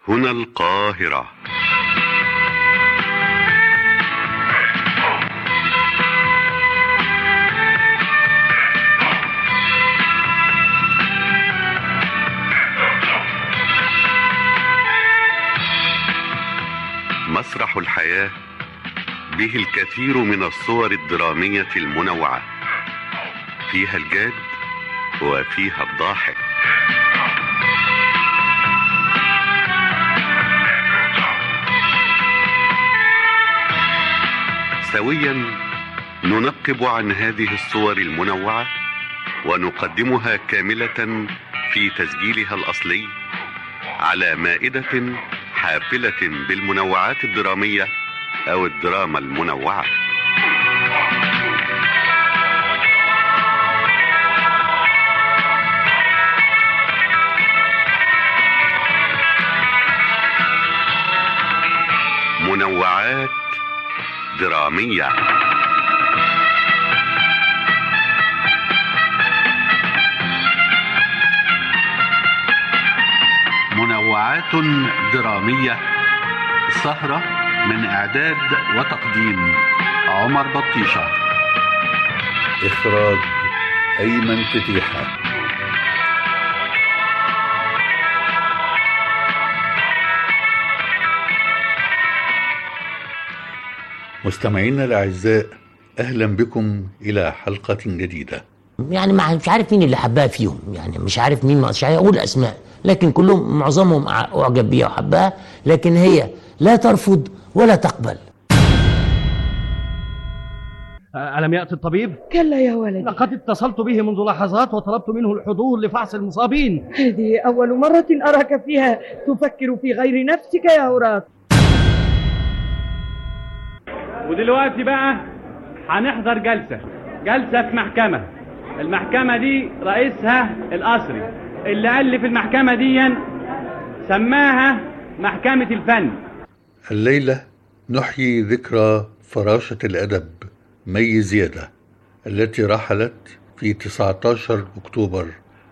هنا القاهرة مسرح الحياة به الكثير من الصور الدرامية المنوعة فيها الجاد وفيها الضاحك سويا ننقب عن هذه الصور المنوعة ونقدمها كاملة في تسجيلها الأصلي على مائدة حافلة بالمنوعات الدرامية أو الدراما المنوعة منوعات درامية منوعات درامية سهرة من إعداد وتقديم عمر بطيشة إخراج أيمن فتيحة مستمعينا الأعزاء أهلا بكم إلى حلقة جديدة يعني مع مش عارف مين اللي حبها فيهم يعني مش عارف مين مش عارف اقول اسماء لكن كلهم معظمهم اعجب بيها وحبها لكن هي لا ترفض ولا تقبل ألم يأتي الطبيب؟ كلا يا ولدي لقد اتصلت به منذ لحظات وطلبت منه الحضور لفحص المصابين هذه أول مرة أراك فيها تفكر في غير نفسك يا هراس ودلوقتي بقى هنحضر جلسة جلسة في محكمة المحكمة دي رئيسها القصري اللي ألف المحكمة دي سماها محكمة الفن الليلة نحيي ذكرى فراشة الأدب مي زيادة التي رحلت في 19 أكتوبر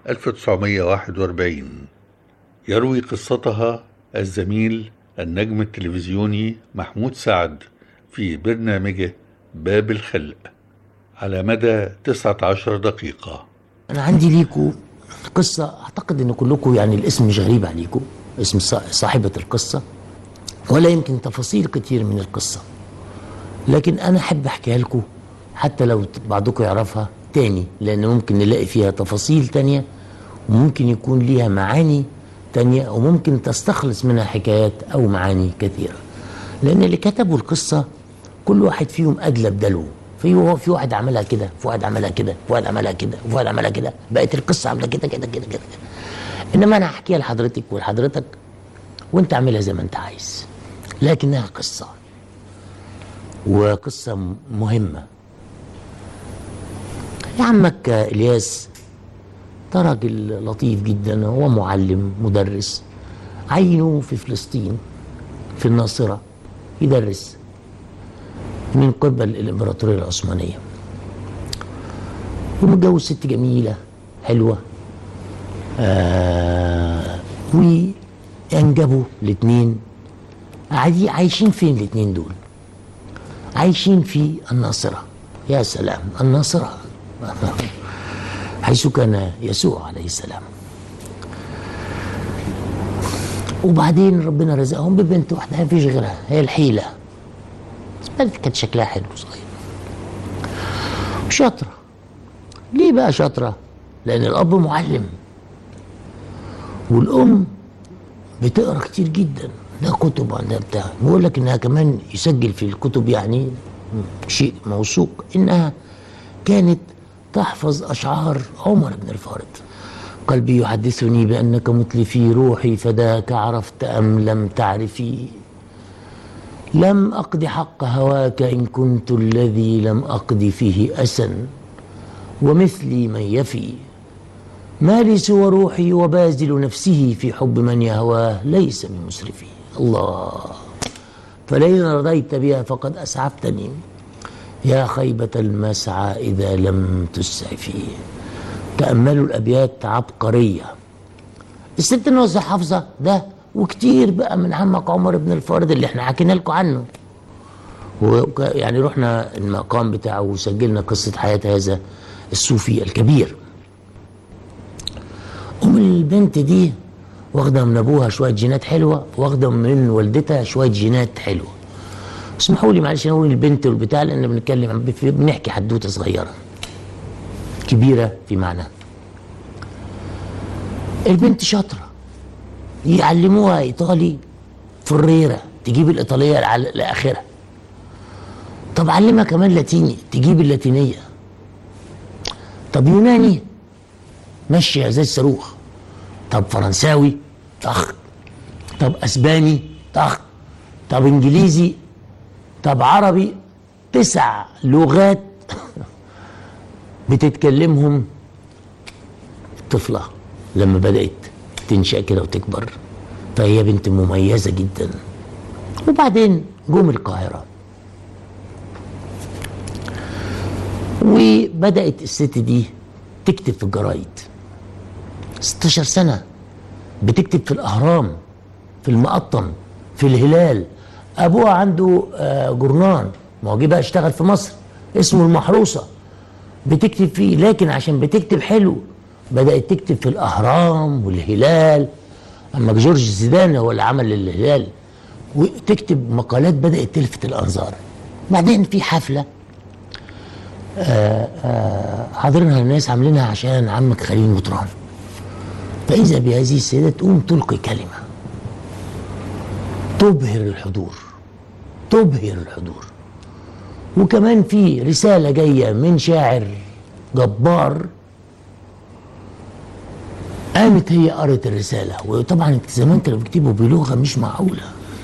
1941 يروي قصتها الزميل النجم التلفزيوني محمود سعد في برنامجه باب الخلق على مدى 19 دقيقة انا عندي ليكو قصة اعتقد ان كلكم يعني الاسم مش غريب عليكم اسم صا- صاحبة القصة ولا يمكن تفاصيل كتير من القصة لكن انا احب احكيها لكم حتى لو بعضكم يعرفها تاني لان ممكن نلاقي فيها تفاصيل تانية وممكن يكون ليها معاني تانية وممكن تستخلص منها حكايات او معاني كثيرة لان اللي كتبوا القصة كل واحد فيهم ادلى بدلو في هو في واحد عملها كده في واحد عملها كده في واحد عملها كده في واحد عملها كده بقت القصة عاملة كده كده كده كده انما انا هحكيها لحضرتك ولحضرتك وانت اعملها زي ما انت عايز لكنها قصة وقصة م- مهمة يا عمك الياس ده راجل لطيف جدا هو معلم مدرس عينه في فلسطين في الناصرة يدرس من قبل الإمبراطورية العثمانية ومتجوز ست جميلة حلوة آه وأنجبوا الاتنين قاعدين عايشين فين الاتنين دول عايشين في الناصرة يا سلام الناصرة حيث كان يسوع عليه السلام وبعدين ربنا رزقهم ببنت واحدة ما فيش غيرها هي الحيلة بس البنت كانت شكلها حلو صغير وشاطرة ليه بقى شاطرة؟ لأن الأب معلم والأم بتقرا كتير جدا ده كتب عندها بتاع بيقول لك انها كمان يسجل في الكتب يعني شيء موثوق انها كانت تحفظ اشعار عمر بن الفارض قلبي يحدثني بانك متلفي روحي فداك عرفت ام لم تعرفي لم اقض حق هواك ان كنت الذي لم اقض فيه اسا ومثلي من يفي ما لي سوى روحي وبازل نفسه في حب من يهواه ليس من مسرفي الله فلئن رضيت بها فقد أسعفتني يا خيبة المسعى إذا لم تسعفي تأملوا الأبيات عبقرية الست النوزة حافظة ده وكتير بقى من عمك عمر بن الفارض اللي احنا حكينا لكم عنه وك- يعني رحنا المقام بتاعه وسجلنا قصة حياة هذا الصوفي الكبير أم البنت دي واخدة من أبوها شوية جينات حلوة واخدة من والدتها شوية جينات حلوة اسمحوا لي معلش نقول البنت والبتاع لأن بنتكلم عن- بنحكي حدوتة صغيرة كبيرة في معنى البنت شاطرة يعلموها إيطالي فريرة تجيب الإيطالية لع- لآخرها طب علمها كمان لاتيني تجيب اللاتينية طب يوناني ماشية زي الصاروخ طب فرنساوي طخ طب اسباني طخ طب انجليزي طب عربي تسع لغات بتتكلمهم الطفلة لما بدأت تنشأ كده وتكبر فهي بنت مميزة جدا وبعدين جم القاهرة وبدأت الست دي تكتب في الجرايد 16 سنة بتكتب في الأهرام في المقطم في الهلال أبوها عنده آه، جورنان ما هو جه بقى اشتغل في مصر اسمه المحروسة بتكتب فيه لكن عشان بتكتب حلو بدأت تكتب في الأهرام والهلال أما جورج زيدان هو اللي عمل الهلال وتكتب مقالات بدأت تلفت الأنظار بعدين في حفلة حاضرينها الناس عاملينها عشان عمك خليل مطران فإذا بهذه السيدة تقوم تلقي كلمة تبهر الحضور تبهر الحضور وكمان في رسالة جاية من شاعر جبار قامت هي قرت الرسالة وطبعا زمان كانوا بيكتبوا بلغة مش معقولة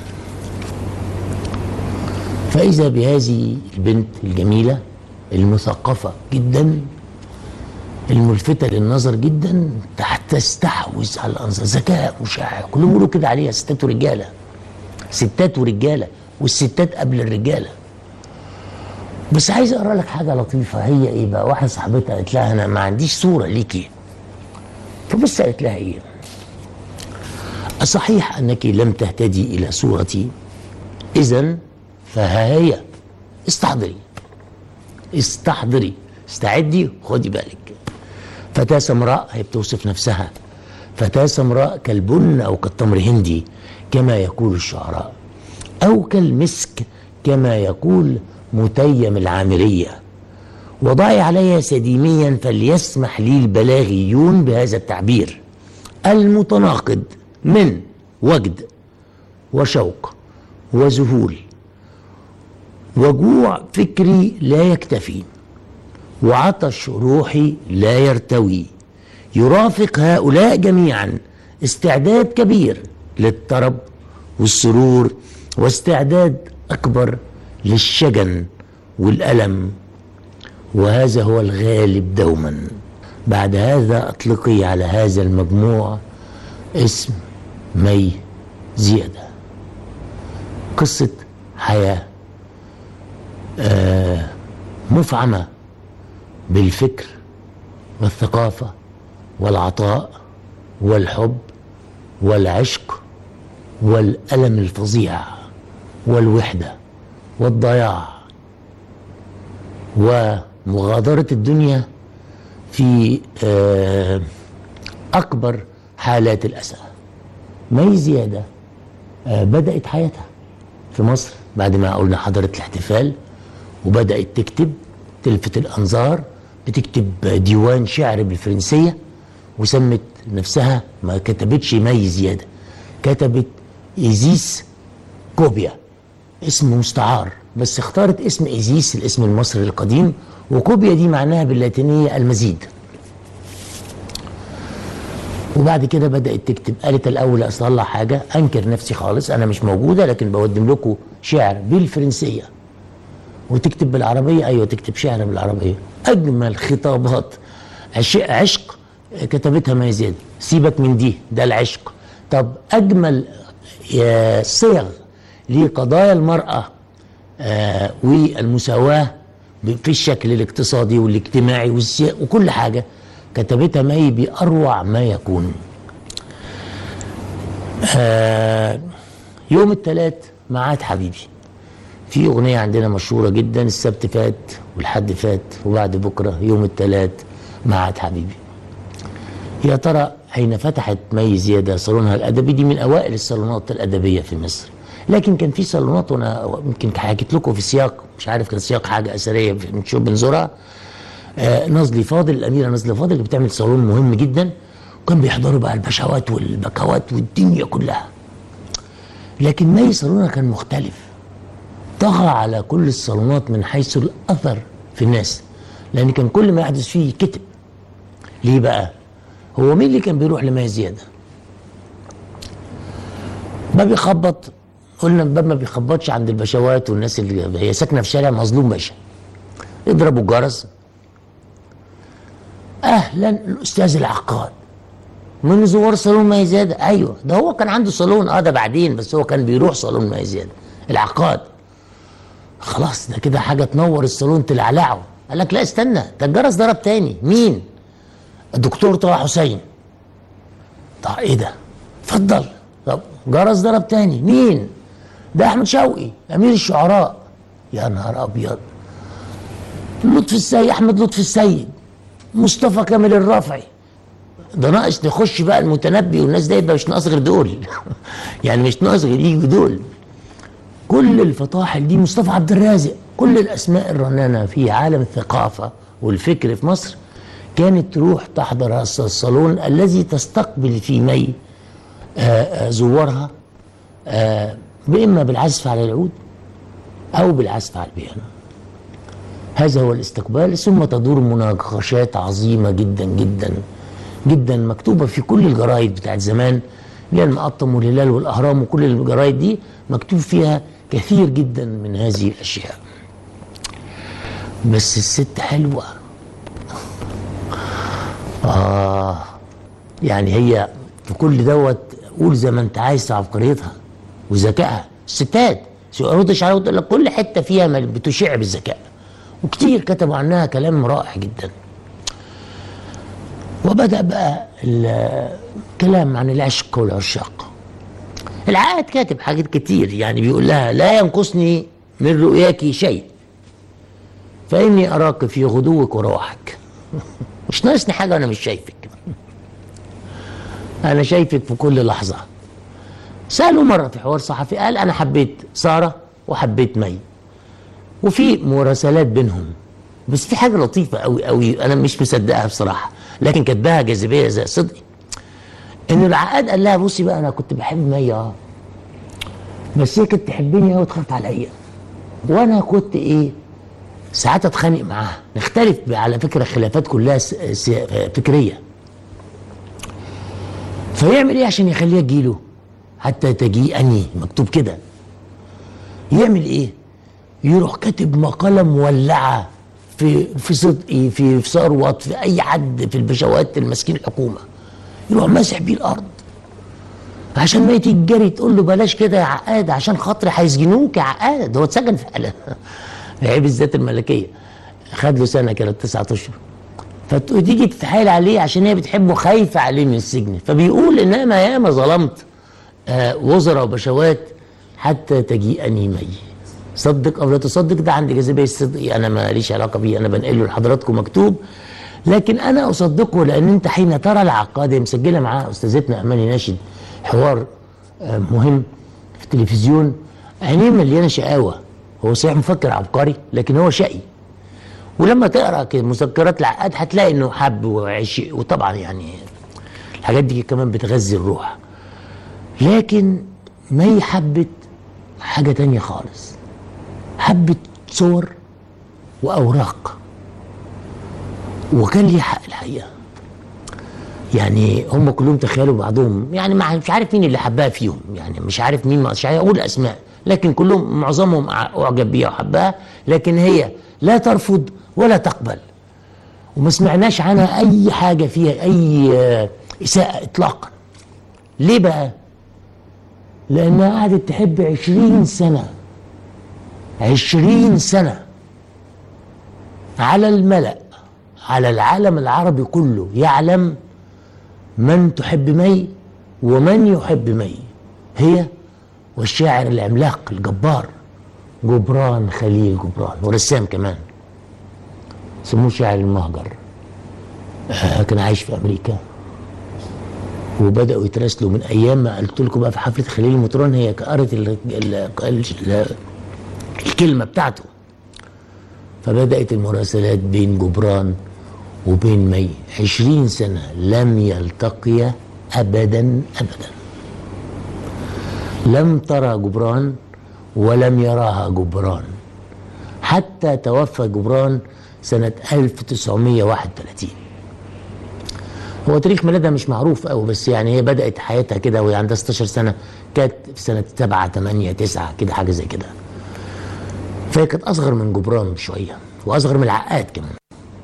فإذا بهذه البنت الجميلة المثقفة جدا الملفتة للنظر جدا تحت تستحوذ على الأنظار ذكاء وشاعر كلهم بيقولوا كده عليها ستات ورجالة ستات ورجالة والستات قبل الرجالة بس عايز اقرا لك حاجه لطيفه هي ايه بقى واحده صاحبتها قالت لها انا ما عنديش صوره ليكي فبص قالت لها ايه أصحيح أنك لم تهتدي إلى صورتي إذا فها هي استحضري استحضري استعدي خدي بالك فتاة سمراء هي بتوصف نفسها فتاة سمراء كالبن أو كالتمر هندي كما يقول الشعراء أو كالمسك كما يقول متيم العامرية وضعي علي سديميا فليسمح لي البلاغيون بهذا التعبير المتناقض من وجد وشوق وذهول وجوع فكري لا يكتفي وعطش روحي لا يرتوي يرافق هؤلاء جميعا استعداد كبير للطرب والسرور واستعداد اكبر للشجن والالم وهذا هو الغالب دوما بعد هذا اطلقي على هذا المجموع اسم مي زياده قصه حياه آه مفعمه بالفكر والثقافه والعطاء والحب والعشق والالم الفظيع والوحده والضياع ومغادره الدنيا في آه اكبر حالات الاسى مي زياده آه بدات حياتها في مصر بعد ما قلنا حضرت الاحتفال وبدات تكتب تلفت الانظار بتكتب ديوان شعر بالفرنسيه وسمت نفسها ما كتبتش مي زياده كتبت ايزيس كوبيا اسم مستعار بس اختارت اسم ايزيس الاسم المصري القديم وكوبيا دي معناها باللاتينيه المزيد وبعد كده بدات تكتب قالت الاول اصلح حاجه انكر نفسي خالص انا مش موجوده لكن بقدم لكم شعر بالفرنسيه وتكتب بالعربيه ايوه تكتب شعر بالعربيه اجمل خطابات عش- عشق كتبتها ما زياد سيبك من دي ده العشق طب اجمل آه، صيغ لقضايا المراه آه، والمساواه ب- في الشكل الاقتصادي والاجتماعي والسيا- وكل حاجه كتبتها مي باروع ما يكون آه يوم الثلاث معاد حبيبي في اغنيه عندنا مشهوره جدا السبت فات والحد فات وبعد بكره يوم الثلاث معاد حبيبي يا ترى حين فتحت مي زياده صالونها الادبي دي من اوائل الصالونات الادبيه في مصر لكن كان في صالونات وانا يمكن حكيت لكم في سياق مش عارف كان سياق حاجه اثريه بنشوف بنزورها آه نزلي فاضل الاميره نزلي فاضل اللي بتعمل صالون مهم جدا وكان بيحضروا بقى البشوات والبكوات والدنيا كلها لكن مي صالونها كان مختلف طغى على كل الصالونات من حيث الاثر في الناس لان كان كل ما يحدث فيه كتب ليه بقى هو مين اللي كان بيروح لمي زياده ما بيخبط قلنا الباب ما بيخبطش عند البشوات والناس اللي هي ساكنه في شارع مظلوم باشا يضربوا الجرس اهلا الاستاذ العقاد من زوار صالون مي زياده ايوه ده هو كان عنده صالون اه ده بعدين بس هو كان بيروح صالون مي زياده العقاد خلاص ده كده حاجه تنور الصالون تلعلعه قال لك لا استنى ده الجرس ضرب تاني مين الدكتور طه حسين طب ايه ده اتفضل طب جرس ضرب تاني مين ده احمد شوقي امير الشعراء يا نهار ابيض لطفي السيد احمد لطفي السيد مصطفى كامل الرافعي ده ناقص نخش بقى المتنبي والناس ده يبقى مش ناقص غير دول يعني مش ناقص غير يجوا دول كل الفطاحل دي مصطفى عبد الرازق كل الاسماء الرنانه في عالم الثقافه والفكر في مصر كانت تروح تحضر هذا الصالون الذي تستقبل فيه مي آه، آه، زوارها آه، بإما بالعزف على العود أو بالعزف على البيانو هذا هو الاستقبال ثم تدور مناقشات عظيمة جدا جدا جدا مكتوبة في كل الجرايد بتاعت زمان اللي هي المقطم والهلال والأهرام وكل الجرايد دي مكتوب فيها كثير جدا من هذه الأشياء بس الست حلوة آه يعني هي في كل دوت قول زي ما انت عايز في عبقريتها وذكائها الستات ما ردش عليها وتقول لك كل حته فيها مل- بتشع بالذكاء وكتير كتبوا عنها كلام رائع جدا وبدا بقى الكلام عن العشق والعشاق العقاد كاتب حاجات كتير يعني بيقول لها لا ينقصني من رؤياك شيء فاني اراك في غدوك وروحك مش ناقصني حاجه وانا مش شايفك انا شايفك في كل لحظه سالوا مره في حوار صحفي قال انا حبيت ساره وحبيت مي وفي مراسلات بينهم بس في حاجه لطيفه قوي قوي انا مش مصدقها بصراحه لكن كاتباها جاذبيه زي صدقي ان العقاد قال لها بصي بقى انا كنت بحب مي اه بس هي كانت تحبني قوي وتخاف عليا وانا كنت ايه ساعات اتخانق معاها نختلف على فكره خلافات كلها س- س- فكريه فيعمل ايه عشان يخليها تجيله حتى تجيئني مكتوب كده يعمل ايه يروح كاتب مقاله مولعه في في صدقي في في ثروت في اي حد في البشوات الماسكين الحكومه يروح ماسح بيه الارض عشان ما تتجري تقول له بلاش كده يا عقاد عشان خاطري هيسجنوك يا عقاد هو اتسجن فعلا عيب الذات الملكيه خد له سنه كده تسعة اشهر فتيجي تتحايل عليه عشان هي بتحبه خايفه عليه من السجن فبيقول انما ياما ظلمت آه وزراء وبشوات حتى تجيئني مي صدق او لا تصدق ده عندي جاذبيه الصدق انا ماليش علاقه بيه انا بنقله لحضراتكم مكتوب لكن انا اصدقه لان انت حين ترى العقاد هي مسجله معاه استاذتنا اماني ناشد حوار آه، مهم في التلفزيون عينيه مليانه شقاوه هو صحيح مفكر عبقري لكن هو شقي ولما تقرا كده مذكرات العقاد هتلاقي انه حب وعشق وطبعا يعني الحاجات دي كمان بتغذي الروح لكن مي حبت حاجه تانية خالص حبت صور واوراق وكان ليه حق الحقيقه يعني هم كلهم تخيلوا بعضهم يعني مع- مش عارف مين اللي حبها فيهم يعني مش عارف مين مش عارف اقول اسماء لكن كلهم معظمهم أع- اعجب بيها وحبها لكن هي لا ترفض ولا تقبل وما سمعناش عنها اي حاجه فيها اي آه، اساءه اطلاقا ليه بقى لانها قعدت تحب عشرين سنه عشرين سنه على الملأ على العالم العربي كله يعلم من تحب مي ومن يحب مي هي والشاعر العملاق الجبار جبران خليل جبران ورسام كمان سموه شاعر المهجر آه كان عايش في امريكا وبداوا يتراسلوا من ايام ما قلت لكم بقى في حفله خليل المطران هي قرت ال- ال- ال- الكلمه بتاعته فبدات المراسلات بين جبران وبين مي عشرين سنه لم يلتقيا ابدا ابدا لم ترى جبران ولم يراها جبران حتى توفى جبران سنة 1931 هو تاريخ ميلادها مش معروف قوي بس يعني هي بدأت حياتها كده وهي عندها 16 سنة كانت في سنة 7 8 9 كده حاجة زي كده فهي كانت أصغر من جبران بشوية وأصغر من العقاد كمان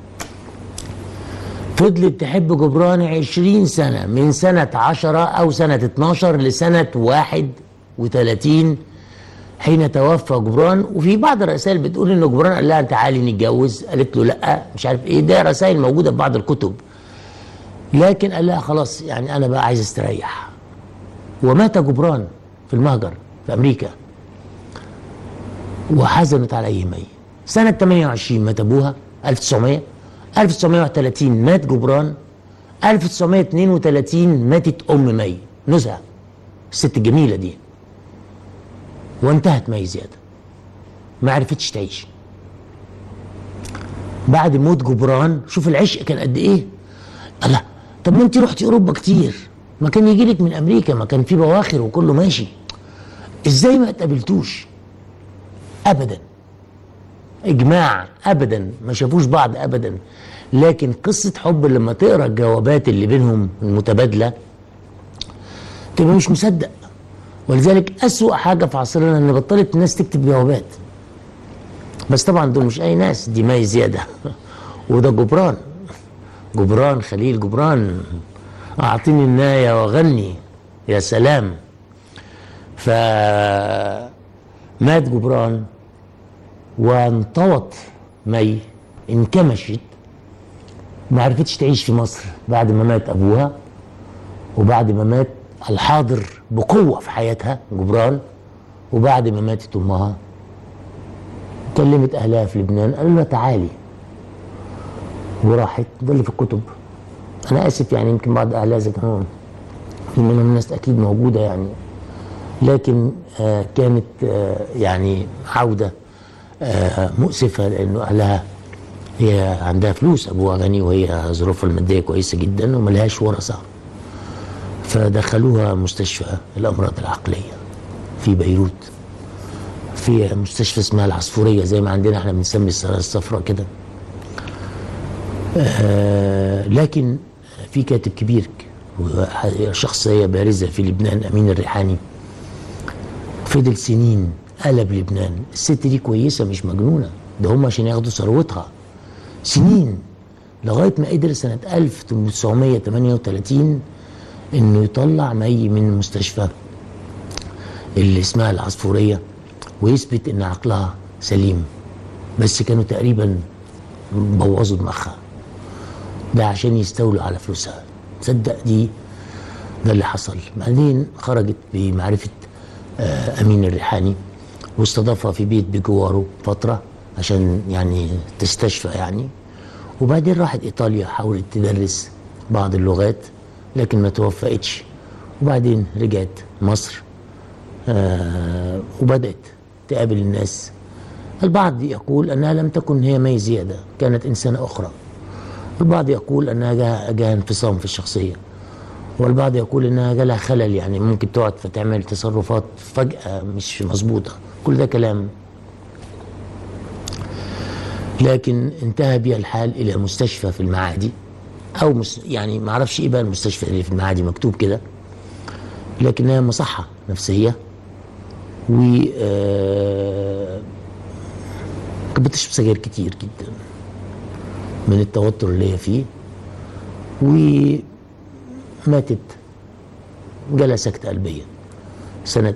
فضلت تحب جبران 20 سنة من سنة 10 أو سنة 12 لسنة 31 حين توفى جبران وفي بعض الرسائل بتقول ان جبران قال لها تعالي نتجوز قالت له لا مش عارف ايه ده رسائل موجوده في بعض الكتب لكن قال لها خلاص يعني انا بقى عايز استريح ومات جبران في المهجر في امريكا وحزنت عليه مي سنة 28 مات ابوها 1900 1931 مات جبران 1932 ماتت ام مي نزهه الست الجميله دي وانتهت مي زياده ما عرفتش تعيش بعد موت جبران شوف العشق كان قد ايه الله طب ما انت رحتي اوروبا كتير ما كان يجي لك من امريكا ما كان في بواخر وكله ماشي ازاي ما اتقابلتوش ابدا اجماع ابدا ما شافوش بعض ابدا لكن قصه حب لما تقرا الجوابات اللي بينهم المتبادله تبقى مش مصدق ولذلك أسوأ حاجة في عصرنا إن بطلت الناس تكتب جوابات بس طبعا دول مش أي ناس دي مي زيادة وده جبران جبران خليل جبران أعطيني الناية وغني يا سلام فمات جبران وانطوت مي انكمشت ما عرفتش تعيش في مصر بعد ما مات أبوها وبعد ما مات الحاضر بقوة في حياتها جبران وبعد ما ماتت أمها كلمت أهلها في لبنان قالوا لها تعالي وراحت ده اللي في الكتب أنا آسف يعني يمكن بعض أهلها إذا كانوا في منهم الناس أكيد موجودة يعني لكن آه كانت آه يعني عودة آه مؤسفة لأنه أهلها هي عندها فلوس أبوها غني وهي ظروفها المادية كويسة جدا وملهاش ورثة فدخلوها مستشفى الأمراض العقلية في بيروت في مستشفى اسمها العصفورية زي ما عندنا احنا بنسمي السرايا الصفراء كده آه لكن في كاتب كبير شخصية بارزة في لبنان أمين الريحاني فضل سنين قلب لبنان الست دي كويسة مش مجنونة ده هم عشان ياخدوا ثروتها سنين لغاية ما قدر سنة 1938 انه يطلع مي من المستشفى اللي اسمها العصفورية ويثبت ان عقلها سليم بس كانوا تقريبا بوظوا دماغها ده عشان يستولوا على فلوسها تصدق دي ده اللي حصل بعدين خرجت بمعرفة آه أمين الريحاني واستضافها في بيت بجواره فترة عشان يعني تستشفى يعني وبعدين راحت إيطاليا حاولت تدرس بعض اللغات لكن ما توفقتش وبعدين رجعت مصر آه وبدأت تقابل الناس البعض يقول أنها لم تكن هي مي زيادة كانت إنسانة أخرى البعض يقول أنها جاء, جاء انفصام في الشخصية والبعض يقول أنها جالها خلل يعني ممكن تقعد فتعمل تصرفات فجأة مش مظبوطة كل ده كلام لكن انتهى بها الحال إلى مستشفى في المعادي او مس يعني ما اعرفش ايه بقى المستشفى اللي في المعادي مكتوب كده لكنها مصحه نفسيه و آه كانت بتشرب سجاير كتير جدا من التوتر اللي هي فيه وماتت جالها سكتة قلبية سنة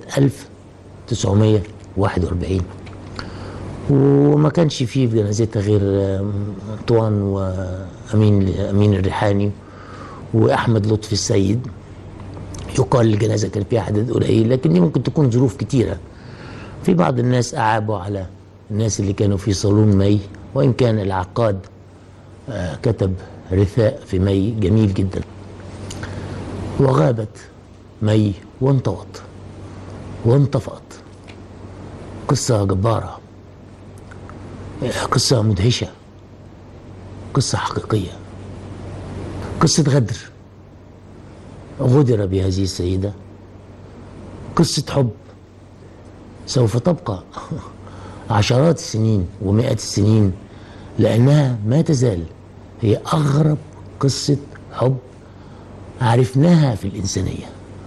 1941 وما كانش فيه في جنازتها غير انطوان وامين امين الريحاني واحمد لطفي السيد يقال الجنازة كان فيها عدد قليل لكن دي ممكن تكون ظروف كتيرة في بعض الناس أعابوا على الناس اللي كانوا في صالون مي وإن كان العقاد آه، كتب رثاء في مي جميل جدا وغابت مي وانطوت وانطفأت قصة جبارة قصة مدهشة قصة حقيقية قصة غدر غدر بهذه السيدة قصة حب سوف تبقى عشرات السنين ومئات السنين لأنها ما تزال هي أغرب قصة حب عرفناها في الإنسانية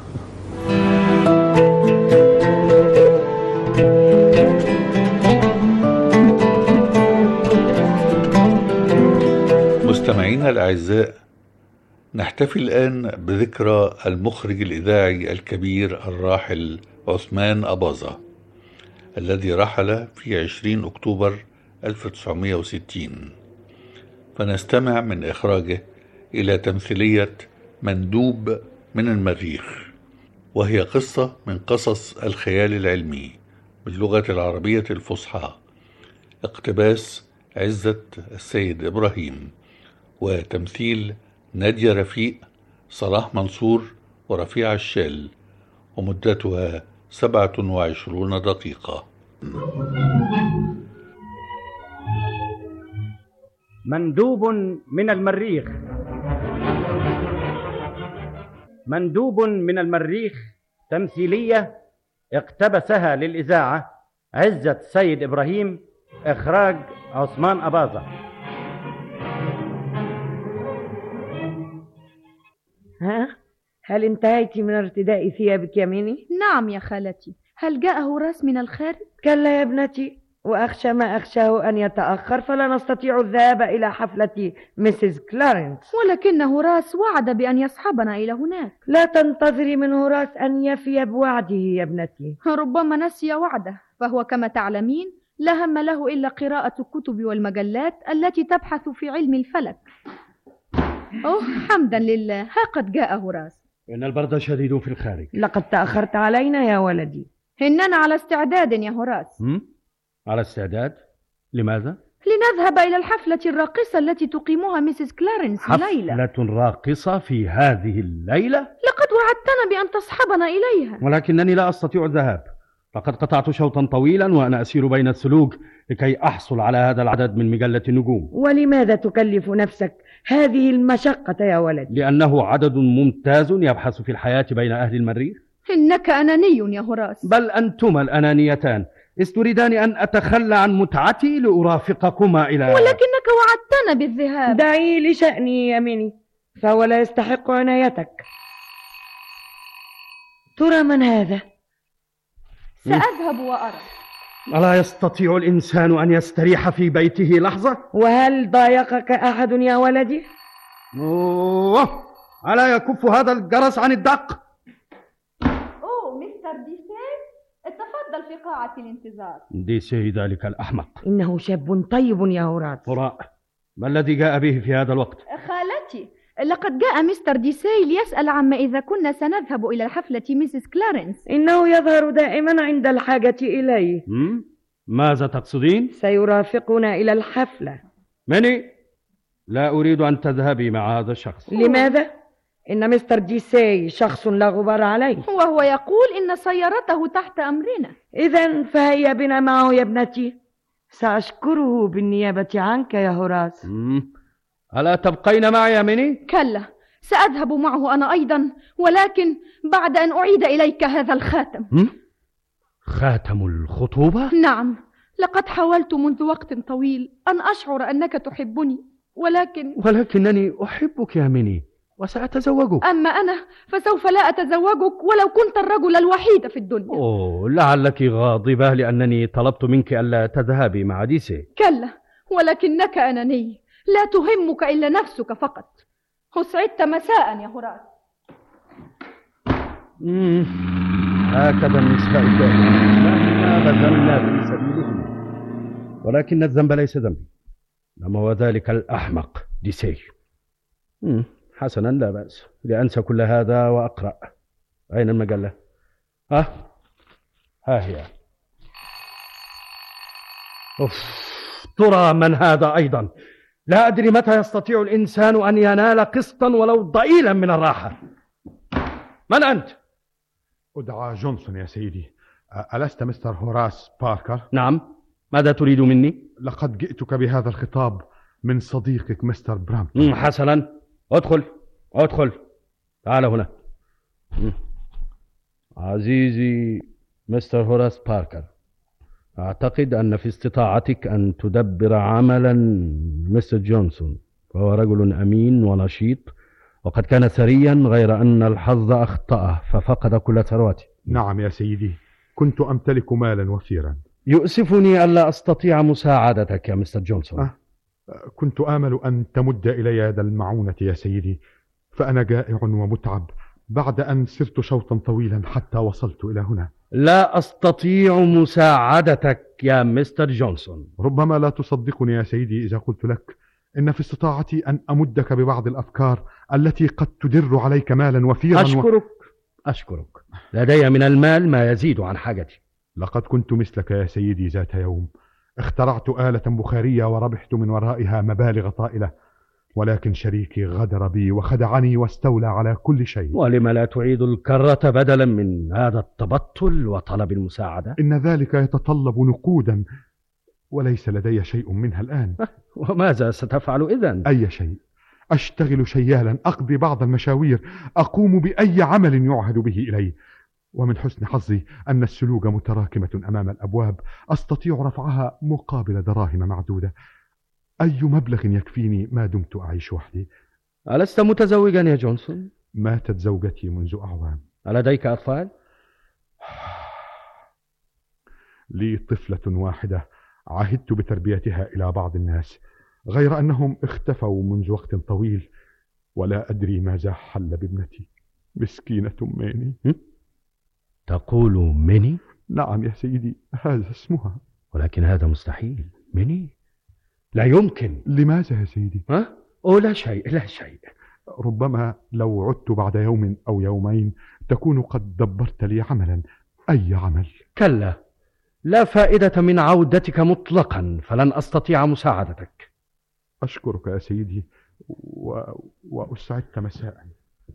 مستمعينا الأعزاء نحتفل الآن بذكرى المخرج الإذاعي الكبير الراحل عثمان أباظة الذي رحل في 20 أكتوبر 1960 فنستمع من إخراجه إلى تمثيلية مندوب من المريخ وهي قصة من قصص الخيال العلمي باللغة العربية الفصحى اقتباس عزة السيد إبراهيم وتمثيل نادية رفيق صلاح منصور ورفيع الشال ومدتها سبعة وعشرون دقيقة مندوب من المريخ مندوب من المريخ تمثيلية اقتبسها للإذاعة عزة سيد إبراهيم إخراج عثمان أباظة ها هل انتهيت من ارتداء ثيابك يا ميني نعم يا خالتي هل جاء هراس من الخارج؟ كلا يا ابنتي وأخشى ما أخشاه أن يتأخر فلا نستطيع الذهاب إلى حفلة ميسيس كلارنس ولكن هراس وعد بأن يصحبنا إلى هناك لا تنتظري من هراس أن يفي بوعده يا ابنتي ربما نسي وعده فهو كما تعلمين لا هم له إلا قراءة الكتب والمجلات التي تبحث في علم الفلك أوه حمدا لله ها قد جاء هراس إن البرد شديد في الخارج لقد تأخرت علينا يا ولدي إننا على استعداد يا هراس هم؟ على استعداد لماذا؟ لنذهب إلى الحفلة الراقصة التي تقيمها ميسيس كلارنس الليلة حفلة راقصة في هذه الليلة لقد وعدتنا بأن تصحبنا إليها ولكنني لا أستطيع الذهاب لقد قطعت شوطا طويلا وأنا أسير بين السلوك لكي أحصل على هذا العدد من مجلة النجوم ولماذا تكلف نفسك هذه المشقة يا ولدي لأنه عدد ممتاز يبحث في الحياة بين أهل المريخ إنك أناني يا هراس بل أنتما الأنانيتان إذ تريدان أن أتخلى عن متعتي لأرافقكما إلى ولكنك وعدتنا بالذهاب دعي لشأني يا ميني فهو لا يستحق عنايتك ترى من هذا سأذهب وأرى ألا يستطيع الإنسان أن يستريح في بيته لحظة؟ وهل ضايقك أحد يا ولدي أوه ألا يكف هذا الجرس عن الدق؟ أوه مستر ديسين اتفضل في قاعة الانتظار ديسي ذلك الأحمق إنه شاب طيب يا هراس هراء ما الذي جاء به في هذا الوقت؟ خالتي لقد جاء مستر ديسي ليسأل عما إذا كنا سنذهب إلى حفلة ميسيس كلارنس إنه يظهر دائما عند الحاجة إليه هم؟ ماذا تقصدين؟ سيرافقنا إلى الحفلة مني لا أريد أن تذهبي مع هذا الشخص لماذا؟ إن مستر ديسي شخص لا غبار عليه وهو يقول إن سيارته تحت أمرنا إذا فهيا بنا معه يا ابنتي سأشكره بالنيابة عنك يا هراس هم؟ ألا تبقين معي يا مني؟ كلا سأذهب معه أنا أيضا ولكن بعد أن أعيد إليك هذا الخاتم هم؟ خاتم الخطوبة؟ نعم لقد حاولت منذ وقت طويل أن أشعر أنك تحبني ولكن ولكنني أحبك يا مني وسأتزوجك أما أنا فسوف لا أتزوجك ولو كنت الرجل الوحيد في الدنيا أوه لعلك غاضبة لأنني طلبت منك ألا تذهبي مع ديسي كلا ولكنك أناني لا تهمك إلا نفسك فقط أسعدت مساء يا هراس مم. هكذا النساء دائما ما بذلنا في سبيلهم ولكن الذنب ليس ذنبي إنما هو ذلك الأحمق ديسي مم. حسنا لا بأس لأنسى كل هذا وأقرأ أين المجلة؟ ها؟ ها هي أوف ترى من هذا أيضا لا أدري متى يستطيع الإنسان أن ينال قسطا ولو ضئيلا من الراحة من أنت؟ أدعى جونسون يا سيدي ألست مستر هوراس باركر؟ نعم ماذا تريد مني؟ لقد جئتك بهذا الخطاب من صديقك مستر برامتون مم، حسنا ادخل ادخل تعال هنا مم. عزيزي مستر هوراس باركر أعتقد أن في استطاعتك أن تدبر عملا مستر جونسون فهو رجل أمين ونشيط وقد كان ثريا غير أن الحظ أخطأه ففقد كل ثروته نعم يا سيدي كنت أمتلك مالا وفيرا يؤسفني ألا أستطيع مساعدتك يا مستر جونسون أه. كنت آمل أن تمد إلي يد المعونة يا سيدي فأنا جائع ومتعب بعد أن سرت شوطا طويلا حتى وصلت إلى هنا لا أستطيع مساعدتك يا مستر جونسون ربما لا تصدقني يا سيدي إذا قلت لك إن في استطاعتي أن أمدك ببعض الأفكار التي قد تدر عليك مالا وفيرا أشكرك أشكرك لدي من المال ما يزيد عن حاجتي لقد كنت مثلك يا سيدي ذات يوم اخترعت آلة بخارية وربحت من ورائها مبالغ طائلة ولكن شريكي غدر بي وخدعني واستولى على كل شيء ولم لا تعيد الكرة بدلا من هذا التبطل وطلب المساعدة إن ذلك يتطلب نقودا وليس لدي شيء منها الآن وماذا ستفعل إذن؟ أي شيء أشتغل شيالا أقضي بعض المشاوير أقوم بأي عمل يعهد به إلي ومن حسن حظي أن السلوك متراكمة أمام الأبواب أستطيع رفعها مقابل دراهم معدودة أي مبلغ يكفيني ما دمت أعيش وحدي ألست متزوجا يا جونسون؟ ماتت زوجتي منذ أعوام ألديك أطفال؟ لي طفلة واحدة عهدت بتربيتها إلى بعض الناس غير أنهم اختفوا منذ وقت طويل ولا أدري ماذا حل بابنتي مسكينة ماني تقول مني؟ نعم يا سيدي هذا اسمها ولكن هذا مستحيل مني؟ لا يمكن لماذا يا سيدي؟ ها؟ أو لا شيء لا شيء ربما لو عدت بعد يوم أو يومين تكون قد دبرت لي عملا أي عمل كلا لا فائدة من عودتك مطلقا فلن أستطيع مساعدتك أشكرك يا سيدي و... وأسعدت مساء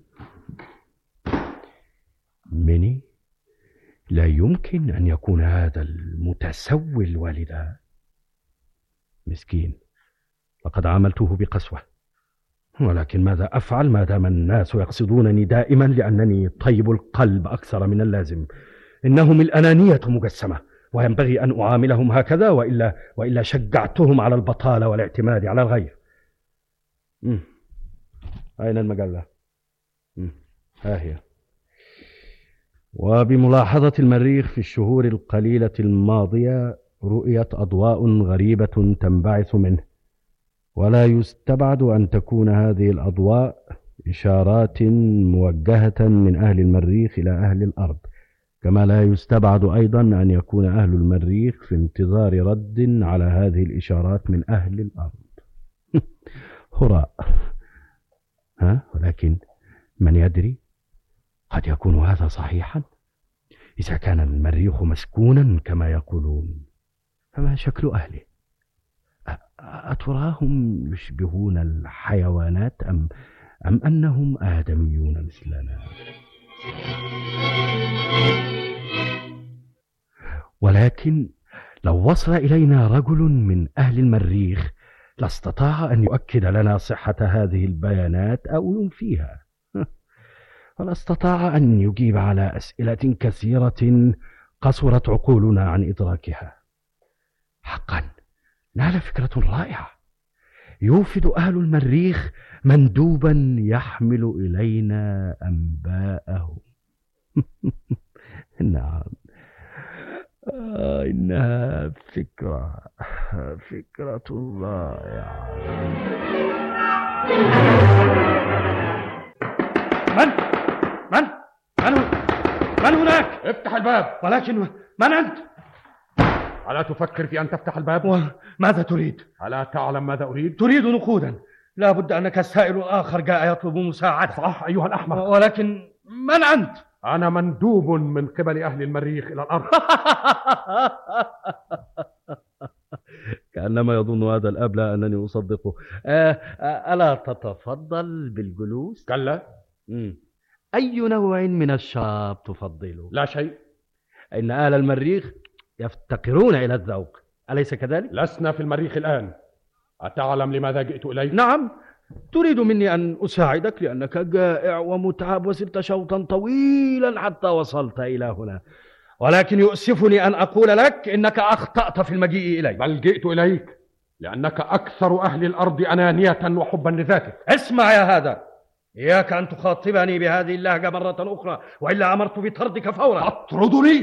مني لا يمكن أن يكون هذا المتسول الوالدة مسكين لقد عاملته بقسوة ولكن ماذا أفعل ما دام الناس يقصدونني دائما لأنني طيب القلب أكثر من اللازم إنهم الأنانية مجسمة وينبغي أن أعاملهم هكذا وإلا وإلا شجعتهم على البطالة والاعتماد على الغير مم. أين المجلة؟ مم. ها هي وبملاحظة المريخ في الشهور القليلة الماضية رؤيت أضواء غريبة تنبعث منه ولا يستبعد أن تكون هذه الأضواء إشارات موجهة من أهل المريخ إلى أهل الأرض كما لا يستبعد أيضا أن يكون أهل المريخ في انتظار رد على هذه الإشارات من أهل الأرض هراء ها ولكن من يدري قد يكون هذا صحيحا إذا كان المريخ مسكونا كما يقولون فما شكل أهله أتراهم يشبهون الحيوانات أم أم أنهم آدميون مثلنا ولكن لو وصل إلينا رجل من أهل المريخ لاستطاع أن يؤكد لنا صحة هذه البيانات أو ينفيها ولا استطاع أن يجيب على أسئلة كثيرة قصرت عقولنا عن إدراكها حقا نال فكرة رائعة يوفد أهل المريخ مندوبا يحمل إلينا أنباءهم نعم آه إنها فكرة فكرة رائعة من؟ من؟ من هو؟ من هناك؟ افتح الباب ولكن من أنت؟ ألا تفكر في أن تفتح الباب؟ وماذا تريد؟ ألا تعلم ماذا أريد؟ تريد نقودا لا بد أنك السائل الآخر جاء يطلب مساعدة صح أيها الأحمق ولكن من أنت؟ أنا مندوب من قبل أهل المريخ إلى الأرض كأنما يظن هذا الأب لا أنني أصدقه آه آه ألا تتفضل بالجلوس؟ كلا مم. أي نوع من الشراب تفضل؟ لا شيء إن أهل المريخ يفتقرون إلى الذوق أليس كذلك؟ لسنا في المريخ الآن أتعلم لماذا جئت إليك؟ نعم تريد مني أن أساعدك لأنك جائع ومتعب وسرت شوطا طويلا حتى وصلت إلى هنا ولكن يؤسفني أن أقول لك إنك أخطأت في المجيء إلي بل جئت إليك لأنك أكثر أهل الأرض أنانية وحبا لذاتك اسمع يا هذا إياك أن تخاطبني بهذه اللهجة مرة أخرى وإلا أمرت بطردك فورا أطردني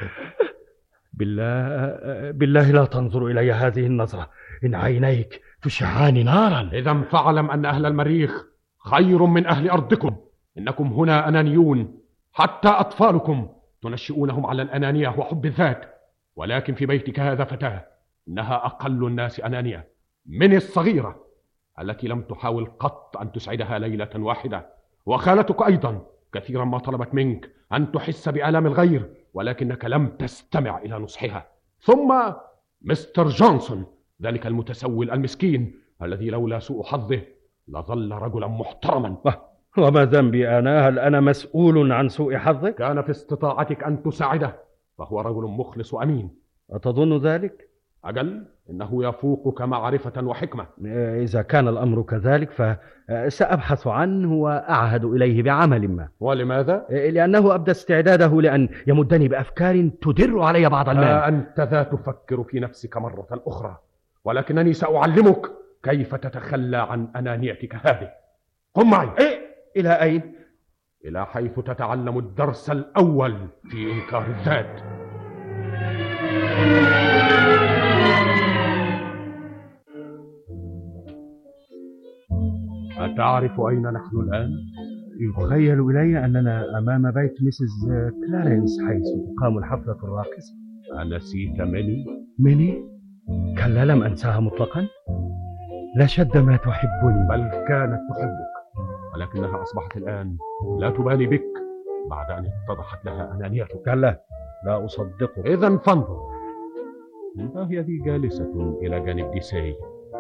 بالله بالله لا تنظر إلي هذه النظرة إن عينيك تشعان نارا إذا فاعلم أن أهل المريخ خير من أهل أرضكم إنكم هنا أنانيون حتى أطفالكم تنشئونهم على الأنانية وحب الذات ولكن في بيتك هذا فتاة إنها أقل الناس أنانية من الصغيرة التي لم تحاول قط أن تسعدها ليلة واحدة وخالتك أيضا كثيرا ما طلبت منك أن تحس بآلام الغير ولكنك لم تستمع إلى نصحها ثم مستر جونسون ذلك المتسول المسكين الذي لولا سوء حظه لظل رجلا محترما وما ذنبي أنا هل أنا مسؤول عن سوء حظك كان في استطاعتك أن تساعده فهو رجل مخلص وأمين أتظن ذلك أجل إنه يفوقك معرفة وحكمة إذا كان الأمر كذلك فسأبحث عنه وأعهد إليه بعمل ما ولماذا؟ لأنه أبدى استعداده لأن يمدني بأفكار تدر علي بعض المال آه أنت ذا تفكر في نفسك مرة أخرى ولكنني سأعلمك كيف تتخلى عن أنانيتك هذه قم معي إيه؟ إلى أين؟ إلى حيث تتعلم الدرس الأول في إنكار الذات أتعرف أين نحن الآن؟ يخيل إلي أننا أمام بيت مسز كلارنس حيث تقام الحفلة الراقصة أنسيت مني؟ مني؟ كلا لم أنساها مطلقا لشد ما تحبني بل كانت تحبك ولكنها أصبحت الآن لا تبالي بك بعد أن اتضحت لها أنانيتك كلا لا أصدقه إذا فانظر ها هي ذي جالسة إلى جانب ديساي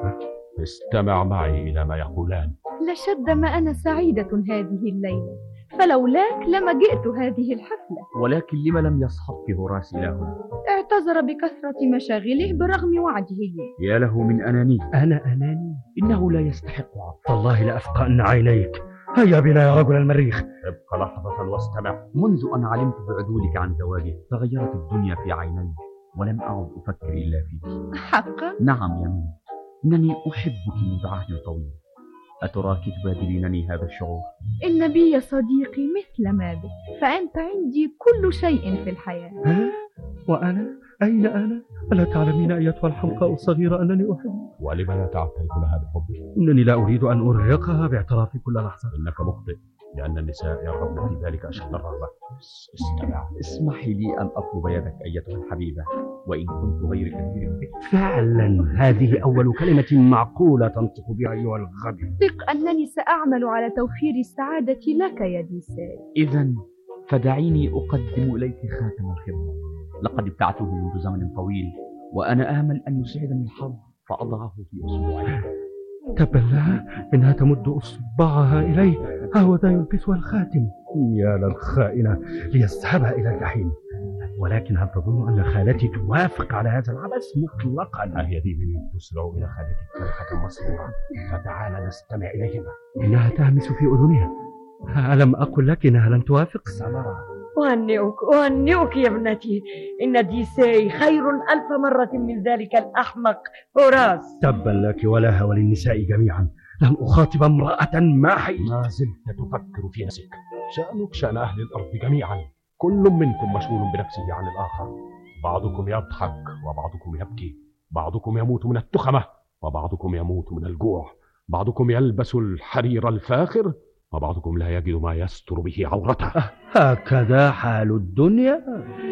استمع معي إلى ما يقولان لشد ما أنا سعيدة هذه الليلة فلولاك لما جئت هذه الحفلة ولكن لم لم يصحب في هوراس إلى هنا اعتذر بكثرة مشاغله برغم وعده يا له من أناني أنا أناني إنه لا يستحق عطف والله لأفقأن عينيك هيا بنا يا رجل المريخ ابق لحظة واستمع منذ أن علمت بعدولك عن زواجه تغيرت الدنيا في عيني ولم أعد أفكر إلا فيك حقا نعم يا مين إنني أحبك منذ عهد طويل أتراك تبادلينني هذا الشعور إن بي يا صديقي مثل ما بك فأنت عندي كل شيء في الحياة ها؟ وأنا؟ أين أنا؟ ألا تعلمين أيتها الحمقاء الصغيرة أنني أحبك؟ ولم لا تعترف لها بحبك؟ إنني لا أريد أن أرهقها باعترافي كل لحظة إنك مخطئ لأن النساء يرغبن في ذلك أشد الرغبة استمع اسمحي لي أن أطلب يدك أيتها الحبيبة وإن كنت غير كثير بك فعلا هذه أول كلمة معقولة تنطق بها أيها الغبي ثق أنني سأعمل على توفير السعادة لك يا ديساي إذا فدعيني أقدم إليك خاتم الخدمة لقد ابتعته منذ زمن طويل وأنا آمل أن يسعدني الحظ فأضعه في أسبوعين تبا لها إنها تمد إصبعها إلي ها هو ذا يلبسها الخاتم يا للخائنة ليذهبها إلى الجحيم ولكن هل تظن أن خالتي توافق على هذا العبث مطلقا ها هي ذي بني تسرع إلى خالتك فرحة مسرورة فتعال نستمع إليهما إنها تهمس في أذنها ألم أقل لك إنها لن توافق سنرى أهنئك أهنئك يا ابنتي إن ديساي خير ألف مرة من ذلك الأحمق هوراس تبا لك ولها وللنساء جميعا لن أخاطب امرأة ما حييت ما زلت تفكر في نفسك شأنك شأن أهل الأرض جميعا كل منكم مشغول بنفسه عن الآخر بعضكم يضحك وبعضكم يبكي بعضكم يموت من التخمة وبعضكم يموت من الجوع بعضكم يلبس الحرير الفاخر وبعضكم لا يجد ما يستر به عورته هكذا حال الدنيا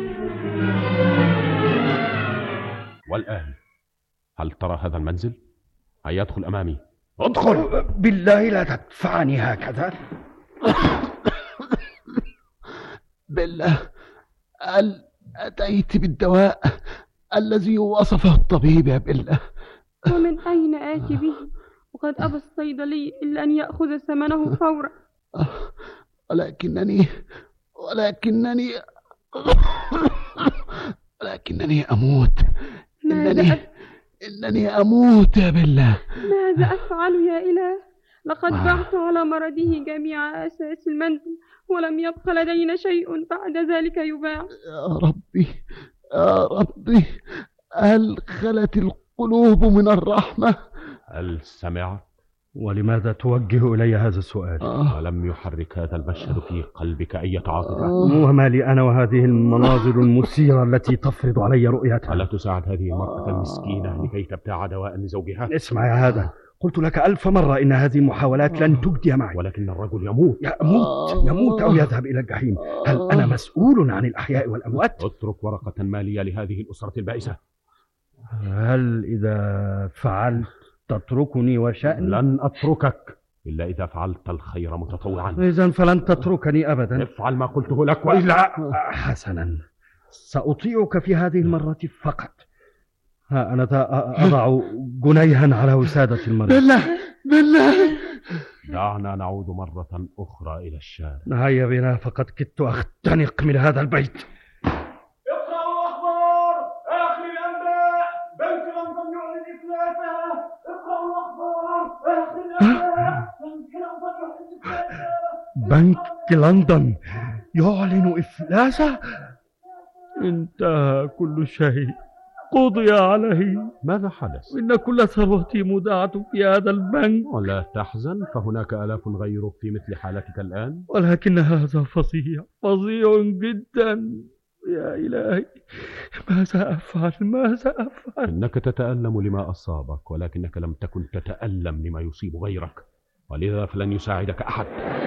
والآن هل ترى هذا المنزل؟ هيا ادخل أمامي ادخل بالله لا تدفعني هكذا بالله هل أتيت بالدواء الذي وصفه الطبيب يا بالله ومن أين آتي به وقد أبى الصيدلي إلا أن يأخذ ثمنه فورا ولكنني ولكنني ولكنني أموت ماذا إنني أف... إنني أموت يا بالله ماذا أفعل يا إله لقد آه. بعت على مرضه جميع أساس المنزل ولم يبق لدينا شيء بعد ذلك يباع يا ربي يا ربي هل خلت القلوب من الرحمة هل سمعت ولماذا توجه إلي هذا السؤال؟ ولم يحرك هذا المشهد في قلبك أي عاطفة وما لي أنا وهذه المناظر المثيرة التي تفرض علي رؤيتها ألا تساعد هذه المرأة المسكينة لكي تبتاع دواء لزوجها اسمع يا هذا قلت لك ألف مرة إن هذه المحاولات لن تجدي معي ولكن الرجل يموت يموت يموت أو يذهب إلى الجحيم هل أنا مسؤول عن الأحياء والأموات؟ اترك ورقة مالية لهذه الأسرة البائسة هل إذا فعلت تتركني وشأني؟ لن أتركك إلا إذا فعلت الخير متطوعا إذا فلن تتركني أبدا افعل ما قلته لك وإلا حسنا سأطيعك في هذه المرة فقط ها أنا ذا أضع جنيها على وسادة المريض بالله بالله دعنا نعود مرة أخرى إلى الشارع هيا بنا فقد كدت أختنق من هذا البيت اقرأوا الأخبار آخر الأنباء بنك لندن يعلن إفلاسها اقرأوا الأخبار آخر الأنباء بنك لندن يعلن إفلاسها بنك لندن يعلن إفلاسه انتهى كل شيء قضي عليه ماذا حدث؟ إن كل ثروتي مودعة في هذا البنك ولا تحزن فهناك آلاف غيرك في مثل حالتك الآن ولكن هذا فظيع فظيع جدا يا إلهي ماذا أفعل ماذا أفعل إنك تتألم لما أصابك ولكنك لم تكن تتألم لما يصيب غيرك ولذا فلن يساعدك أحد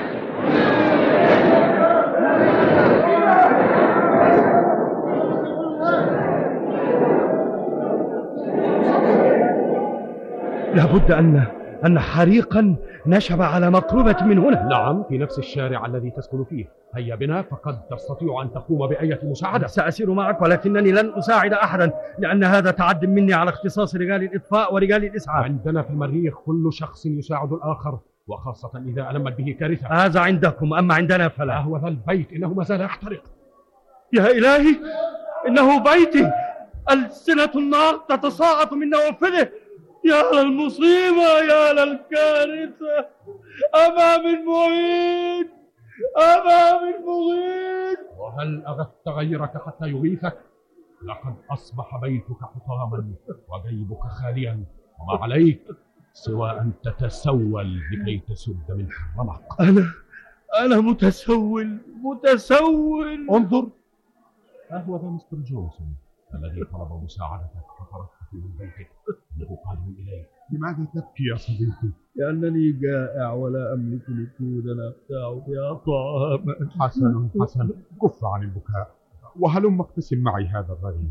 لابد أن أن حريقا نشب على مقربة من هنا نعم في نفس الشارع الذي تسكن فيه هيا بنا فقد تستطيع أن تقوم بأية مساعدة سأسير معك ولكنني لن أساعد أحدا لأن هذا تعد مني على اختصاص رجال الإطفاء ورجال الإسعاف عندنا في المريخ كل شخص يساعد الآخر وخاصة إذا ألمت به كارثة هذا عندكم أما عندنا فلا هو ذا البيت إنه ما زال يحترق يا إلهي إنه بيتي ألسنة النار تتصاعد من نوافذه يا للمصيبة يا للكارثة أمام المعيد أمام المغيث وهل أغثت غيرك حتى يغيثك؟ لقد أصبح بيتك حطاما وجيبك خاليا وما عليك سوى أن تتسول لكي تسد من حرمك أنا أنا متسول متسول انظر ها هو ذا مستر جونسون الذي طلب مساعدتك فتركته من بيتك انه قادم اليك لماذا تبكي يا صديقي؟ لأنني جائع ولا أملك لكودا أبتاع بها طعاما حسن حسن كف عن البكاء وهلم اقتسم معي هذا الرغيف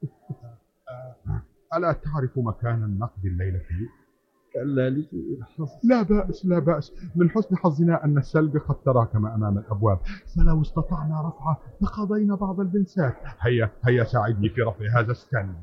ألا تعرف مكان النقد الليلة فيه؟ كلا لسوء الحظ لا بأس لا بأس من حسن حظنا أن السلب قد تراكم أمام الأبواب فلو استطعنا رفعه لقضينا بعض البنسات هيا هيا ساعدني في رفع هذا السلب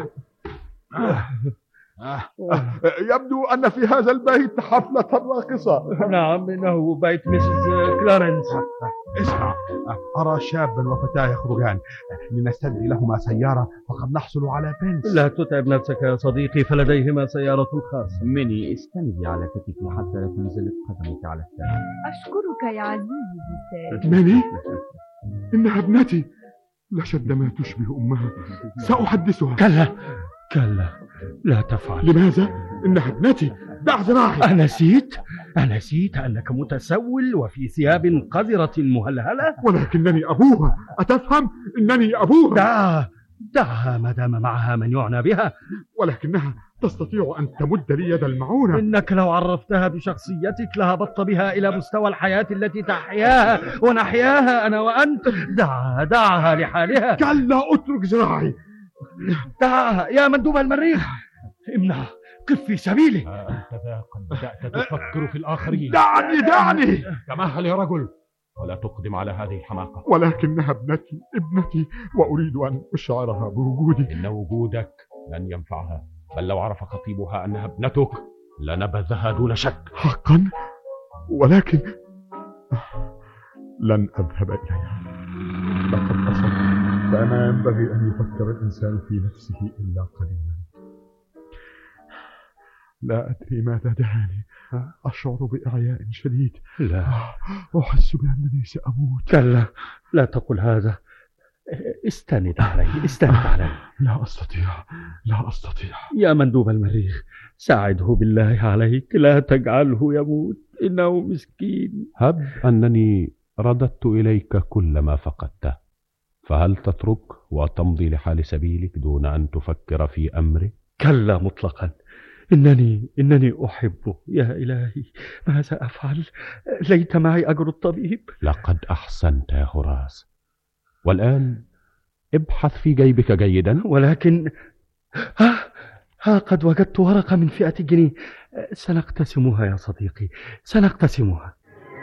يبدو أن في هذا البيت حفلة راقصة نعم إنه بيت مسز كلارنس اسمع أرى شابا وفتاة يخرجان لنستدعي لهما سيارة فقد نحصل على بنس لا تتعب نفسك يا صديقي فلديهما سيارة خاصة مني استندي على كتفي حتى لا تنزل قدمك على الثاني أشكرك يا عزيزي سيد مني إنها ابنتي لشد ما تشبه أمها سأحدثها كلا كلا لا تفعل لماذا؟ إنها ابنتي دع ذراعي أنسيت؟ أنسيت أنك متسول وفي ثياب قذرة مهلهلة؟ ولكنني أبوها أتفهم؟ إنني أبوها دعها دعها ما دام معها من يعنى بها ولكنها تستطيع أن تمد لي يد المعونة إنك لو عرفتها بشخصيتك لهبطت بها إلى مستوى الحياة التي تحياها ونحياها أنا وأنت دعها دعها لحالها كلا اترك ذراعي دعها يا مندوب المريخ امنع قف في سبيلي أنت ذا قد بدأت تفكر في الآخرين دعني دعني تمهل يا رجل ولا تقدم على هذه الحماقة ولكنها ابنتي ابنتي وأريد أن أشعرها بوجودي إن وجودك لن ينفعها بل لو عرف خطيبها أنها ابنتك لنبذها دون شك حقا ولكن لن أذهب إليها لقد أصبت فما ينبغي أن يفكر الإنسان في نفسه إلا قليلا لا أدري ماذا دعاني أشعر بإعياء شديد لا أحس بأنني سأموت كلا لا تقل هذا استند علي استند علي لا أستطيع لا أستطيع يا مندوب المريخ ساعده بالله عليك لا تجعله يموت إنه مسكين هب أنني رددت إليك كل ما فقدته فهل تترك وتمضي لحال سبيلك دون أن تفكر في أمرك؟ كلا مطلقا إنني إنني أحبه يا إلهي ماذا أفعل ليت معي أجر الطبيب لقد أحسنت يا هراس والآن ابحث في جيبك جيدا ولكن ها, ها قد وجدت ورقة من فئة جنيه سنقتسمها يا صديقي سنقتسمها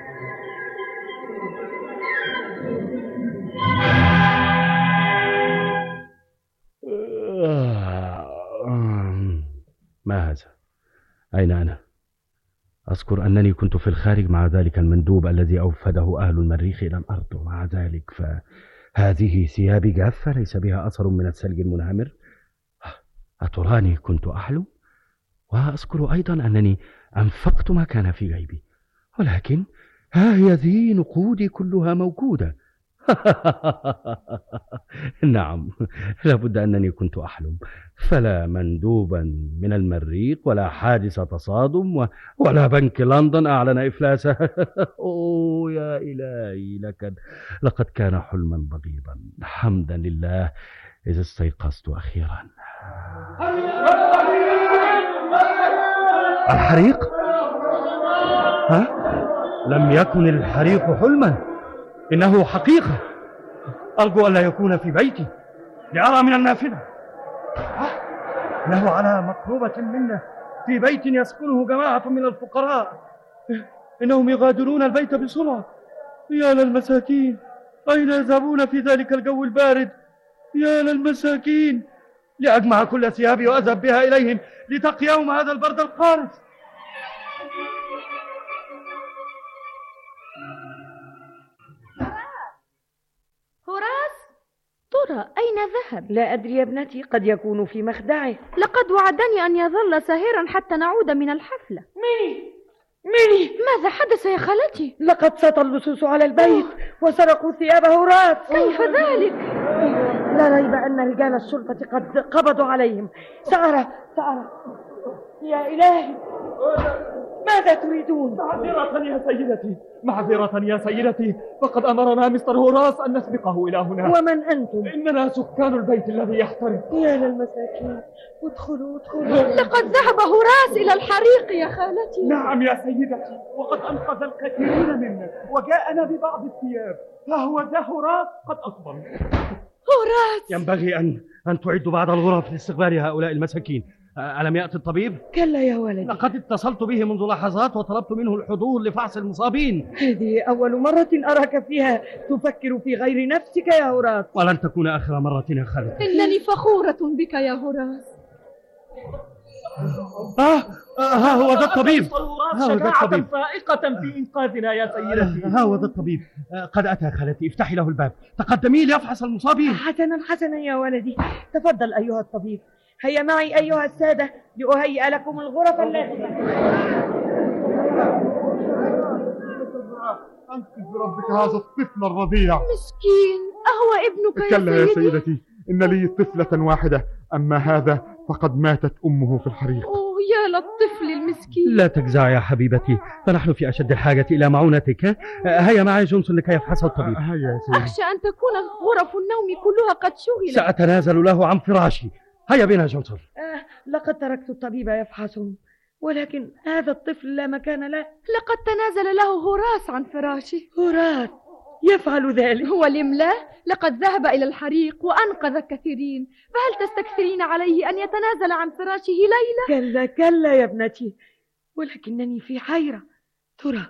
ما هذا أين أنا أذكر أنني كنت في الخارج مع ذلك المندوب الذي أوفده أهل المريخ إلى الأرض ومع ذلك فهذه ثيابي جافة ليس بها أثر من الثلج المنهمر أتراني كنت أحلم وأذكر أيضا أنني أنفقت ما كان في جيبي ولكن ها هي ذي نقودي كلها موجودة نعم لابد أنني كنت أحلم فلا مندوبا من المريخ ولا حادث تصادم و... ولا بنك لندن أعلن إفلاسه أوه يا إلهي لقد لقد كان حلما بغيضا حمدا لله إذا استيقظت أخيرا الحريق ها لم يكن الحريق حلما إنه حقيقة أرجو ألا يكون في بيتي لأرى من النافذة إنه على مقربة منا في بيت يسكنه جماعة من الفقراء إنهم يغادرون البيت بسرعة يا للمساكين أين يذهبون في ذلك الجو البارد يا للمساكين لأجمع كل ثيابي وأذهب بها إليهم لتقيهم هذا البرد القارس هراس ترى أين ذهب؟ لا أدري يا ابنتي قد يكون في مخدعه لقد وعدني أن يظل ساهرا حتى نعود من الحفلة ميني ميني ماذا حدث يا خالتي؟ لقد سطى اللصوص على البيت وسرقوا ثياب هراس كيف ذلك؟ لا ريب أن رجال الشرطة قد قبضوا عليهم سأرى سأرى يا إلهي ماذا تريدون؟ معذرة يا سيدتي معذرة يا سيدتي فقد أمرنا مستر هوراس أن نسبقه إلى هنا ومن أنتم؟ إننا سكان البيت الذي يحترق يا للمساكين ادخلوا ادخلوا لقد ذهب هراس إلى الحريق يا خالتي نعم يا سيدتي وقد أنقذ الكثيرين منا وجاءنا ببعض الثياب فهو ذا هراس قد أصبر هراس ينبغي أن أن تعدوا بعض الغرف لاستقبال هؤلاء المساكين ألم يأتي الطبيب؟ كلا يا ولدي لقد اتصلت به منذ لحظات وطلبت منه الحضور لفحص المصابين هذه أول مرة أراك فيها تفكر في غير نفسك يا هراس ولن تكون آخر مرة يا خالد إنني فخورة بك يا هراس آه ها هو ذا الطبيب ها هو ذا الطبيب فائقة في إنقاذنا يا سيدتي ها هو ذا الطبيب قد أتى خالتي افتحي له الباب تقدمي ليفحص المصابين حسنا حسنا يا ولدي تفضل أيها الطبيب هيا معي أيها السادة لأهيئ لكم الغرف التي أنقذ بربك هذا الطفل الرضيع مسكين أهو ابنك يا كلا يا سيدي سيدتي إن لي طفلة واحدة أما هذا فقد ماتت أمه في الحريق أوه يا للطفل المسكين لا تجزع يا حبيبتي فنحن في أشد الحاجة إلى معونتك هيا معي جونسون لكي يفحص الطبيب هيا يا سيدي أخشى أن تكون غرف النوم كلها قد شغلت سأتنازل له عن فراشي هيا بنا جونسون آه لقد تركت الطبيب يفحصهم ولكن هذا الطفل لا مكان له لقد تنازل له هراس عن فراشه هراس يفعل ذلك هو لملا لقد ذهب إلى الحريق وأنقذ الكثيرين فهل تستكثرين عليه أن يتنازل عن فراشه ليلة؟ كلا كلا يا ابنتي ولكنني في حيرة ترى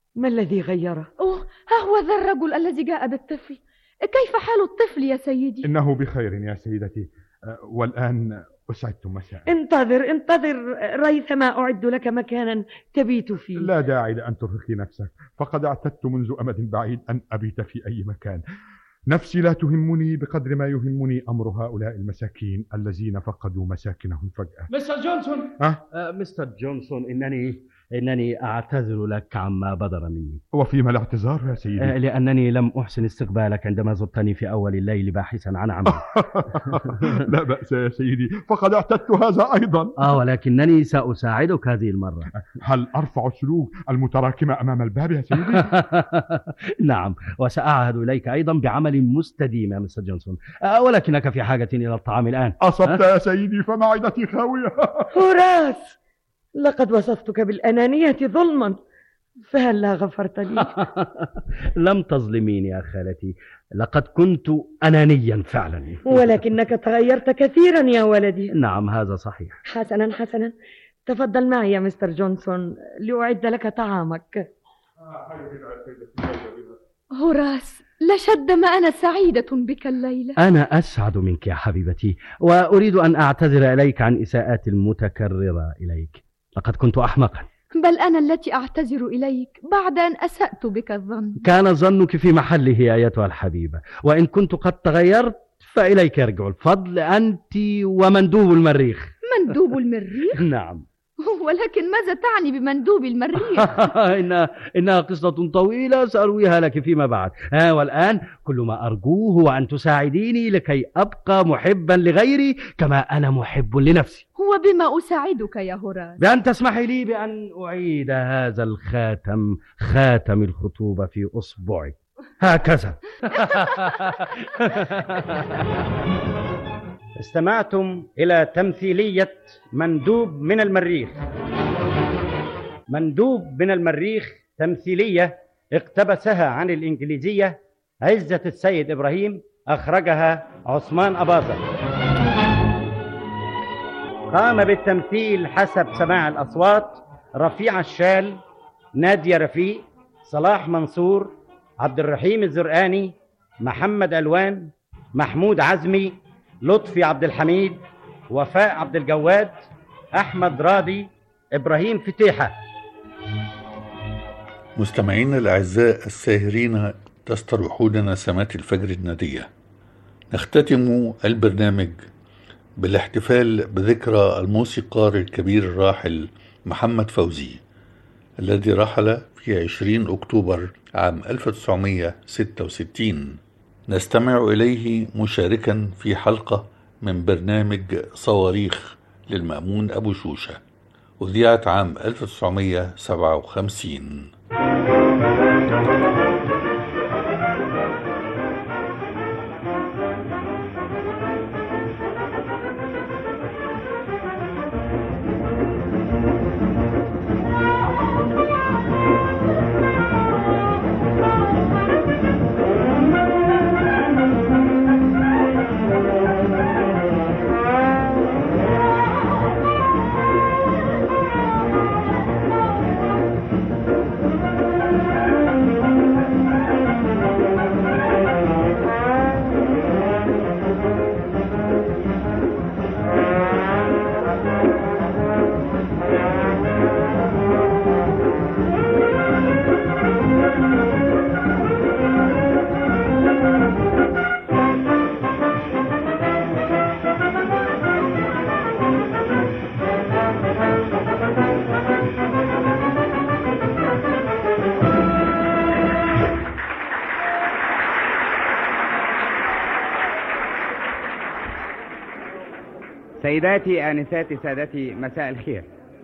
ما الذي غيره أوه ها هو ذا الرجل الذي جاء بالطفل كيف حال الطفل يا سيدي إنه بخير يا سيدتي أه، والآن أسعدت مساء انتظر انتظر ريثما أعد لك مكانا تبيت فيه لا داعي لأن ترهقي نفسك فقد اعتدت منذ أمد بعيد أن أبيت في أي مكان نفسي لا تهمني بقدر ما يهمني أمر هؤلاء المساكين الذين فقدوا مساكنهم فجأة مستر جونسون ها؟ آه، مستر جونسون إنني إنني أعتذر لك عما بدر مني وفيما الاعتذار يا آه، سيدي لأنني لم أحسن استقبالك عندما زرتني في أول الليل باحثا عن عمل لا بأس يا سيدي فقد اعتدت هذا أيضا آه ولكنني سأساعدك هذه المرة هل أرفع السلوك المتراكمة أمام الباب يا سيدي؟ نعم وسأعهد إليك أيضا بعمل مستديم يا مستر جونسون آه، ولكنك في حاجة إلى الطعام الآن أصبت يا سيدي فمعدتي خاوية هوراس لقد وصفتك بالأنانية ظلما فهل لا غفرت لي لم تظلميني يا خالتي لقد كنت أنانيا فعلا ولكنك تغيرت كثيرا يا ولدي نعم هذا صحيح حسنا حسنا تفضل معي يا مستر جونسون لأعد لك طعامك هوراس لشد ما أنا سعيدة بك الليلة أنا أسعد منك يا حبيبتي وأريد أن أعتذر إليك عن إساءاتي المتكررة إليك لقد كنت أحمقا بل أنا التي أعتذر إليك بعد أن أسأت بك الظن كان ظنك في محله أيتها الحبيبة وإن كنت قد تغيرت فإليك يرجع الفضل أنت ومندوب المريخ مندوب المريخ نعم ولكن ماذا تعني بمندوب المريخ إنها, إنها قصة طويلة سأرويها لك فيما بعد ها والآن كل ما أرجوه هو أن تساعديني لكي أبقى محبا لغيري كما أنا محب لنفسي وبما أساعدك يا هوراس بأن تسمحي لي بأن أعيد هذا الخاتم خاتم الخطوبة في أصبعي هكذا استمعتم إلى تمثيلية مندوب من المريخ مندوب من المريخ تمثيلية اقتبسها عن الإنجليزية عزة السيد إبراهيم أخرجها عثمان أباظة قام بالتمثيل حسب سماع الأصوات رفيع الشال نادية رفيق صلاح منصور عبد الرحيم الزرقاني محمد ألوان محمود عزمي لطفي عبد الحميد وفاء عبد الجواد أحمد راضي إبراهيم فتيحة مستمعينا الأعزاء الساهرين تستروحون نسمات الفجر الندية نختتم البرنامج بالاحتفال بذكرى الموسيقار الكبير الراحل محمد فوزي الذي رحل في 20 أكتوبر عام 1966 نستمع إليه مشاركا في حلقة من برنامج صواريخ للمأمون أبو شوشة أذيعت عام 1957 سيداتي آنساتي سادتي مساء الخير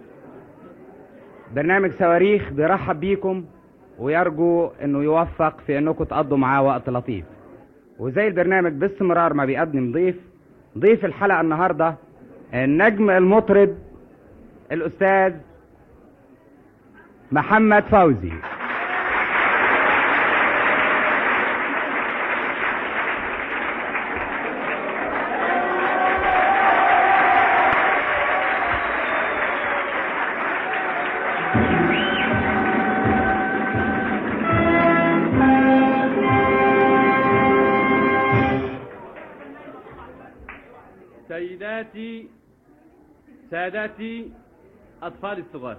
برنامج صواريخ بيرحب بيكم ويرجو انه يوفق في انكم تقضوا معاه وقت لطيف وزي البرنامج باستمرار ما بيقدم ضيف ضيف الحلقة النهاردة النجم المطرب الأستاذ محمد فوزي سيداتي ساداتي أطفال الصغار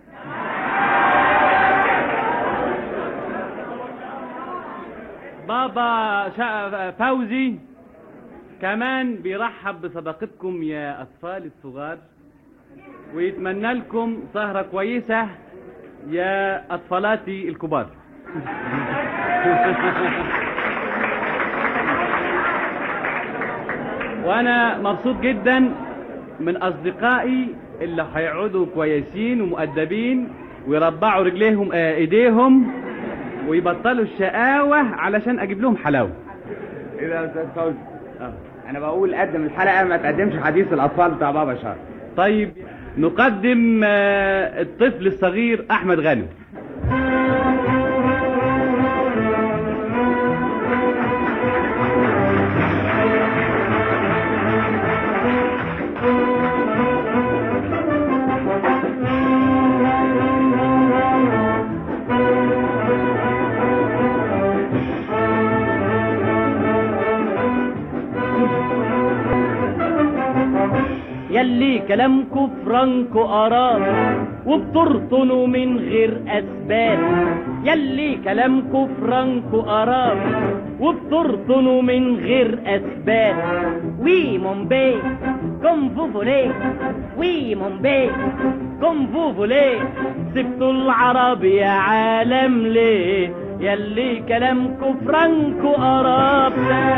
بابا شا... فوزي كمان بيرحب بصداقتكم يا أطفال الصغار ويتمنى لكم سهرة كويسة يا أطفالاتي الكبار وأنا مبسوط جدا من أصدقائي اللي هيقعدوا كويسين ومؤدبين ويربعوا رجليهم آه ايديهم ويبطلوا الشقاوة علشان اجيب لهم حلاوة ايه ده يا استاذ فوزي انا بقول قدم الحلقه ما تقدمش حديث الاطفال بتاع بابا شهر طيب نقدم آه، الطفل الصغير احمد غانم يلي كلامكو فرانكو آرام وبترطنوا من غير أسباب يلي كلامكو فرانكو آرام وبترطنوا من غير أسباب وي مومبي كوم فو فولي وي مومبي كوم فو فولي سبتوا العرب يا عالم ليه يلي كلامكو فرانكو آرام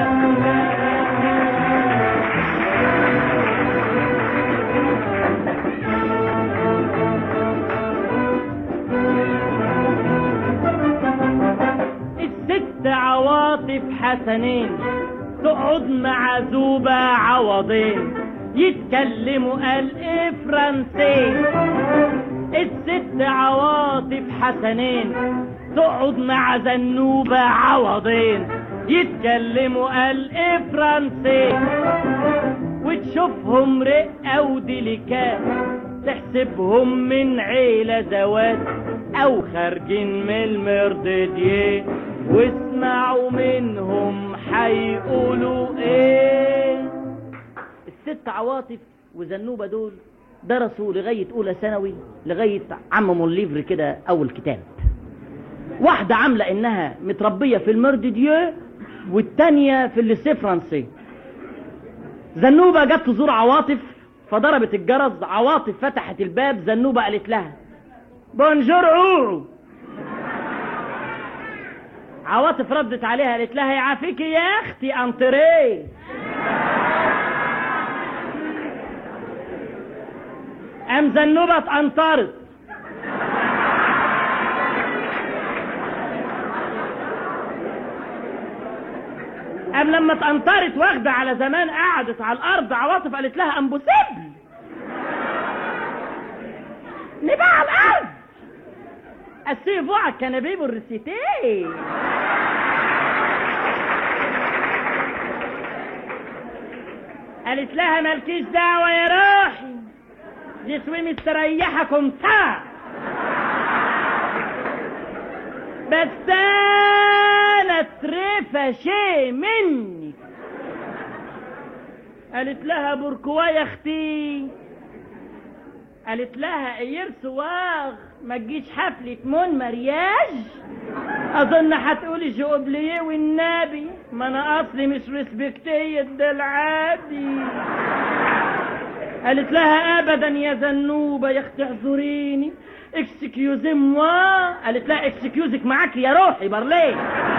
الست عواطف حسنين تقعد مع زوبة عوضين يتكلموا قال ايه فرنسي الست عواطف حسنين تقعد مع زنوبة عوضين يتكلموا قال ايه فرنسي وتشوفهم رقة وديليكات تحسبهم من عيلة زوات او خارجين من المردديه واسمعوا منهم حيقولوا ايه الست عواطف وزنوبة دول درسوا لغاية أولى ثانوي لغاية عمموا الليفر كده أول كتاب واحدة عاملة إنها متربية في المردديه والتانية في الليسيه فرنسي زنوبة جت تزور عواطف فضربت الجرس عواطف فتحت الباب زنوبة قالت لها بونجور عورو عواطف ردت عليها قالت لها يعافيكي يا اختي انتريه ام زنوبة اتقنطرت ام لما اتقنطرت واخدة على زمان قعدت على الارض عواطف قالت لها امبوسيبل نبقى على الارض السيفو على الكنبيه والريسيتيه قالت لها مالكيش دعوة يا روحي جسمي مستريحكم ساعة بس انا اترفشي منك قالت لها بركوا يا اختي قالت لها اير سواغ ما تجيش حفلة مون مرياج اظن هتقولي جوبليه والنبي ما انا اصلي مش ريسبكتية ده العادي قالت لها ابدا يا زنوبة يا اختي اعذريني اكسكيوزي موا قالت لها اكسكيوزك معاك يا روحي برليه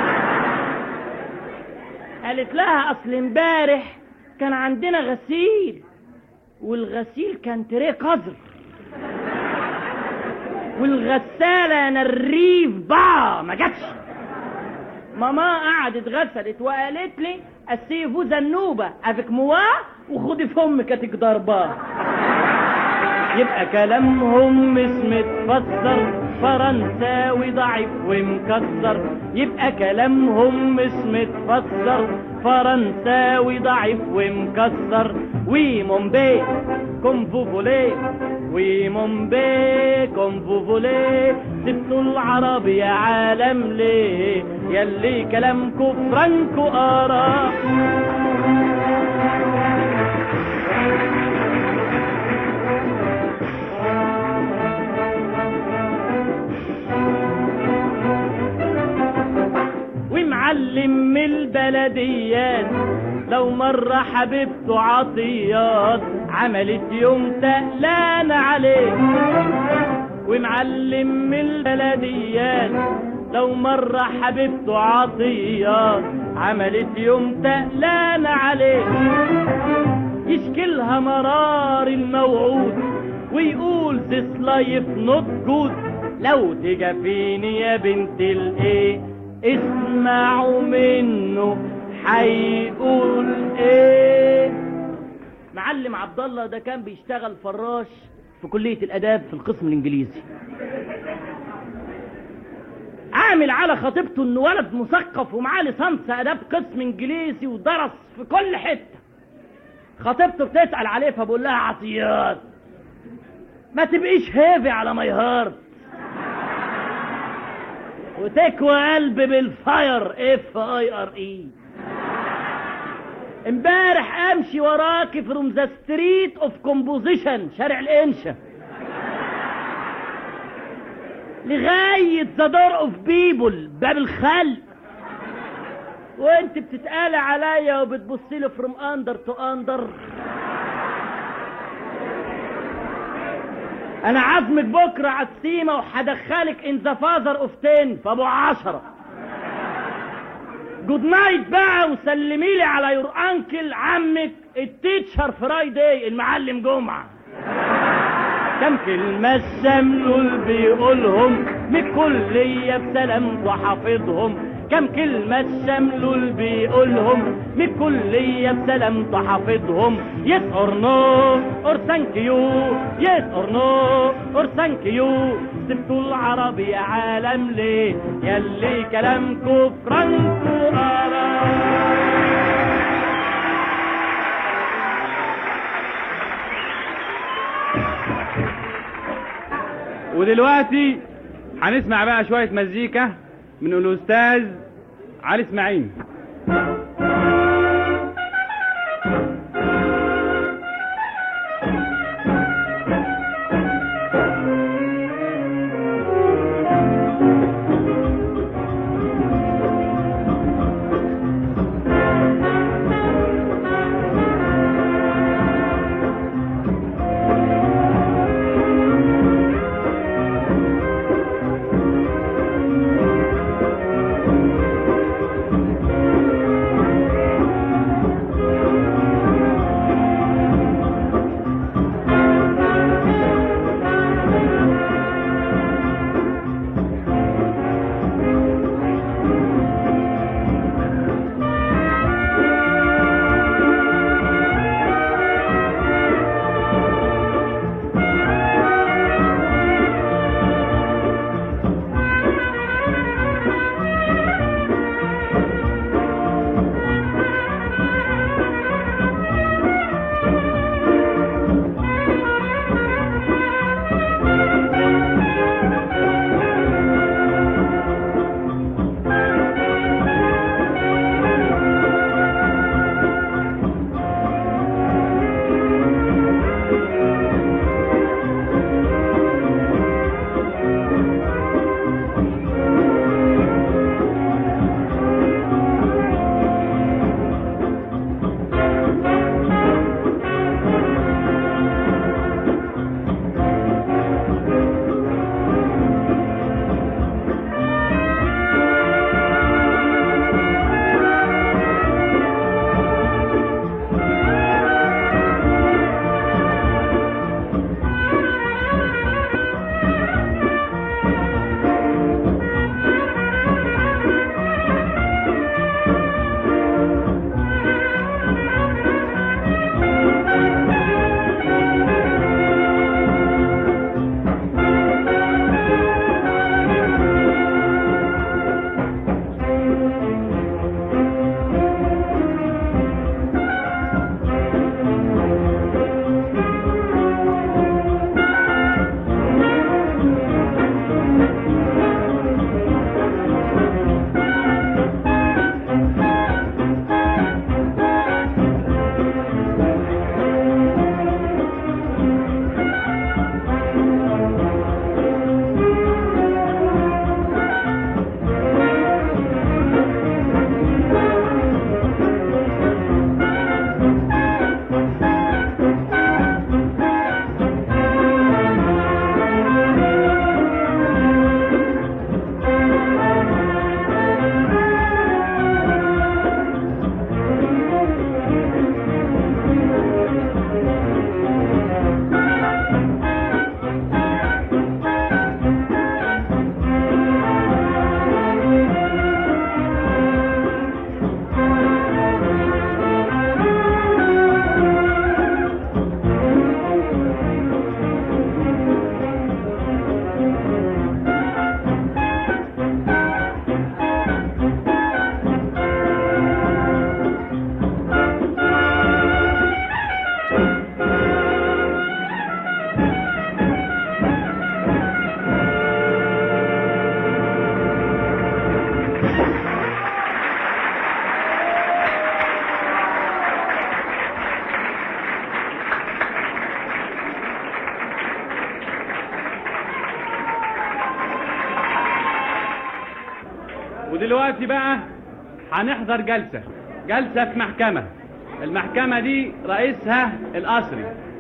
قالت لها اصل امبارح كان عندنا غسيل والغسيل كان تريه قذر والغسالة نريف با ما جاتش ماما قعدت غسلت وقالت لي السيفو زنوبة افك موا وخدي في امك هتك ضرباه يبقى كلامهم مش متفسر فرنساوي ضعيف ومكسر يبقى كلامهم مش متفسر فرنساوي ضعيف ومكسر وي مومبي كوم فو فولي وي مومبي كوم فو فولي سبتوا العرب يا عالم ليه يلي كلامكو فرانكو آراء البلديات لو مرة حبيبته عطيات عملت يوم تقلان عليه ومعلم من البلديات لو مرة حبيبته عطيات عملت يوم تقلان عليه يشكلها مرار الموعود ويقول this life not good لو تجافيني يا بنت الايه اسمعوا منه هيقول ايه معلم عبد الله ده كان بيشتغل فراش في كلية الآداب في القسم الإنجليزي عامل على خطيبته إنه ولد مثقف ومعاه ليسانس آداب قسم إنجليزي ودرس في كل حتة خطيبته بتسأل عليه فبقول لها عطيات ما تبقيش هيفي على ماي هارت وتكوى قلبي بالفاير اف اي ار اي امبارح امشي وراكي فروم ذا ستريت اوف كومبوزيشن شارع الانشا لغايه ذا دور اوف بيبل باب الخلق وانت بتتقالي عليا وبتبصي لي فروم اندر تو اندر انا عازمك بكره على السيما وهدخلك ان ذا فازر اوف تين فابو عشرة جود نايت بقى وسلمي لي على يور انكل عمك التيتشر فرايداي المعلم جمعه كم كلمة الشملول بيقولهم من الكلية بسلام وحافظهم كم كلمة الشملول بيقولهم من الكلية بسلام تحافظهم يس اور نو اور ثانك يو يس اور نو اور ثانك يو سبتوا العربي يا عالم ليه يلي كلامكو فرانكو ودلوقتي هنسمع بقى شوية مزيكا من الأستاذ علي إسماعيل Thank ودلوقتي بقى هنحضر جلسة جلسة في محكمة المحكمة دي رئيسها القصري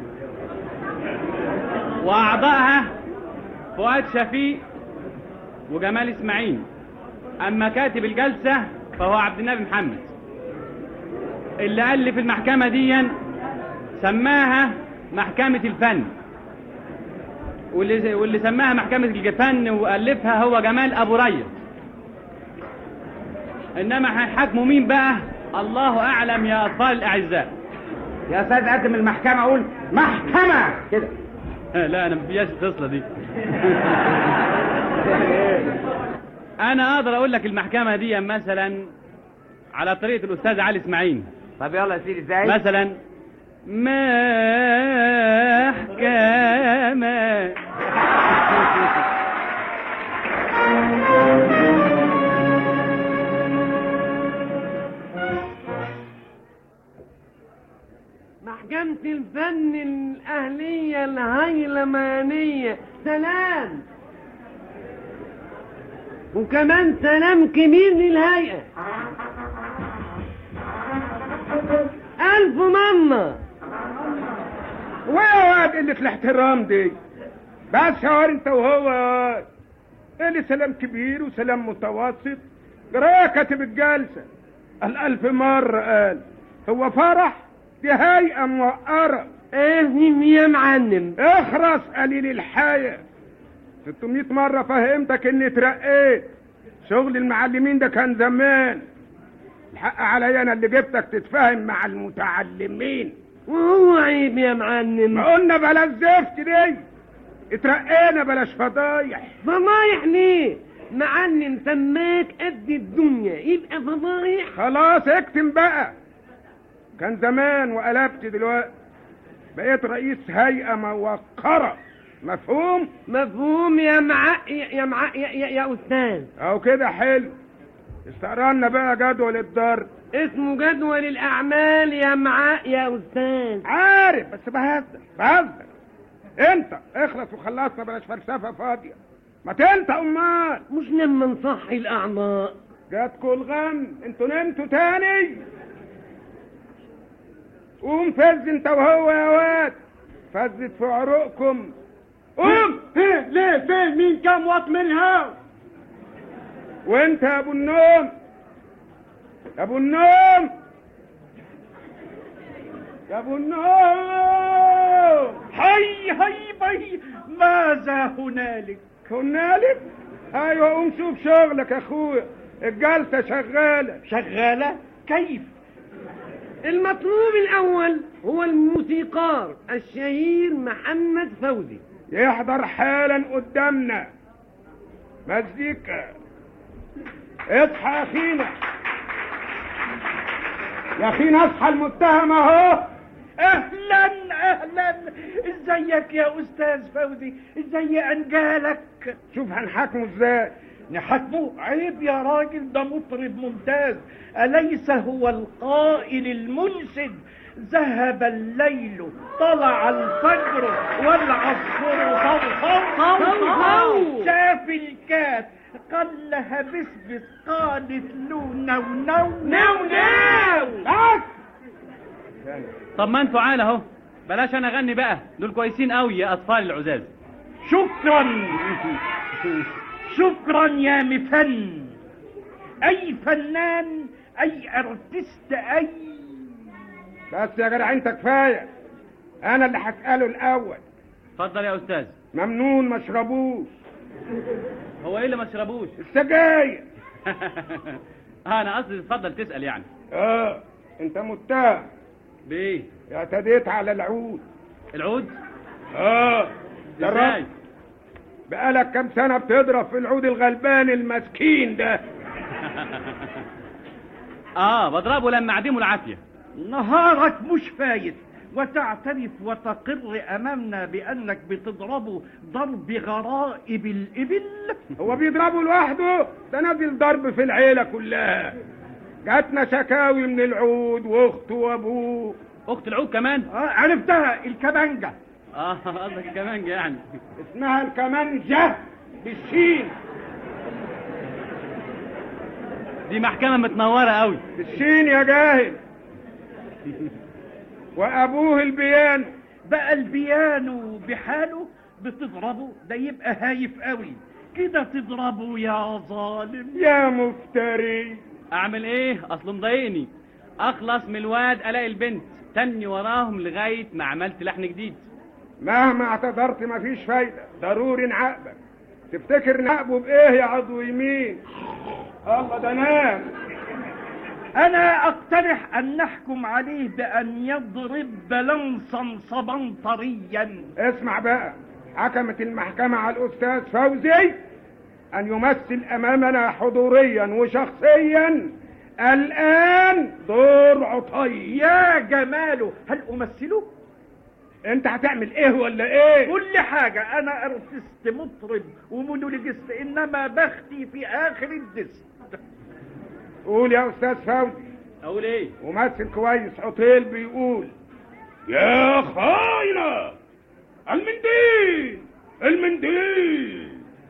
وأعضائها فؤاد شفيق وجمال إسماعيل أما كاتب الجلسة فهو عبد النبي محمد اللي ألف المحكمة دي سماها محكمة الفن واللي واللي سماها محكمة الفن وألفها هو جمال أبو ريا إنما هيحاكموا مين بقى؟ الله أعلم يا أطفال الأعزاء يا أستاذ قدم المحكمة أقول محكمة كده لا أنا مفيهاش الخصلة دي أنا أقدر أقول لك المحكمة دي مثلا على طريقة الأستاذ علي إسماعيل طب يلا يا سيدي ازاي مثلا محكمة محكمة الفن الأهلية الهيلمانية سلام وكمان سلام كبير للهيئة ألف ماما ويا واد قلة الاحترام دي بس يا واد انت وهو يا واد اللي سلام كبير وسلام متوسط قرايه كاتب الجلسة الألف مرة قال هو فرح دي هيئة موقرة ايه يا معلم اخرس قليل الحياة 600 مرة فهمتك اني اترقيت شغل المعلمين ده كان زمان الحق عليا انا اللي جبتك تتفاهم مع المتعلمين وهو عيب يا معلم ما قلنا بلاش زفت دي اترقينا بلاش فضايح فضايح ليه معلم سماك قد الدنيا يبقى فضايح خلاص اكتم بقى كان زمان وقلبت دلوقتي بقيت رئيس هيئة موقرة مفهوم؟ مفهوم يا مع يا مع يا, يا, يا استاذ اهو كده حلو استقرنا بقى جدول الضرب اسمه جدول الاعمال يا مع يا استاذ عارف بس بهزر بهزر انت اخلص وخلصنا بلاش فلسفة فاضية ما انت امال مش لما نصحي الاعضاء جاتكوا الغم انتوا نمتوا تاني قوم فز انت وهو يا واد فزت في عروقكم قوم ليه فين مين كام واط منها وانت يا ابو النوم يا ابو النوم يا ابو النوم هي هي بي ماذا هنالك هنالك ايوه قوم شوف شغلك يا اخويا الجلسه شغاله شغاله كيف المطلوب الاول هو الموسيقار الشهير محمد فوزي يحضر حالا قدامنا مزيكا اصحى يا اخينا يا اخينا اصحى المتهم اهو اهلا اهلا ازيك يا استاذ فوزي ازاي انجالك شوف هنحاكمه ازاي نحاكمه عيب يا راجل ده مطرب ممتاز أليس هو القائل المنشد ذهب الليل طلع الفجر والعصفور صوصو صوصو شاف الكات قال لها بسبس قالت له نو نو نو نو بس طب ما انتوا عال اهو بلاش انا اغني بقى دول كويسين قوي يا اطفال العزاز شكرا شكرا يا مفن اي فنان اي ارتست اي بس يا جدع انت كفايه انا اللي هساله الاول اتفضل يا استاذ ممنون ما اشربوش هو ايه اللي ما تشربوش السجاير اه انا قصدي اتفضل تسال يعني اه انت متهم بايه اعتديت على العود العود اه ازاي بقالك كام سنه بتضرب في العود الغلبان المسكين ده اه بضربه لما اعدمه العافيه نهارك مش فايت وتعترف وتقر امامنا بانك بتضربه ضرب غرائب الابل هو بيضربه لوحده ده نازل ضرب في العيله كلها جاتنا شكاوي من العود واخته وابوه اخت العود كمان آه عرفتها الكمانجه اه قصدك كمانجه يعني اسمها الكمانجه بالشين دي محكمة متنورة قوي الشين يا جاهل وابوه البيان بقى البيانو بحاله بتضربه ده يبقى هايف قوي كده تضربه يا ظالم يا مفتري اعمل ايه اصله مضايقني اخلص من الواد الاقي البنت تني وراهم لغاية ما عملت لحن جديد مهما اعتذرت مفيش فايدة ضروري نعاقبك تفتكر نعاقبه بايه يا عضو يمين الله ده نام انا اقترح ان نحكم عليه بان يضرب بلنصا صبنطريا اسمع بقى حكمت المحكمة على الأستاذ فوزي أن يمثل أمامنا حضوريا وشخصيا الآن دور عطية يا جماله هل امثله أنت هتعمل إيه ولا إيه؟ كل حاجة أنا أرتست مطرب ومونولوجيست إنما بختي في آخر الدست قول يا أستاذ فوزي اقول ايه ممثل كويس عطيل بيقول يا خاينة المنديل المنديل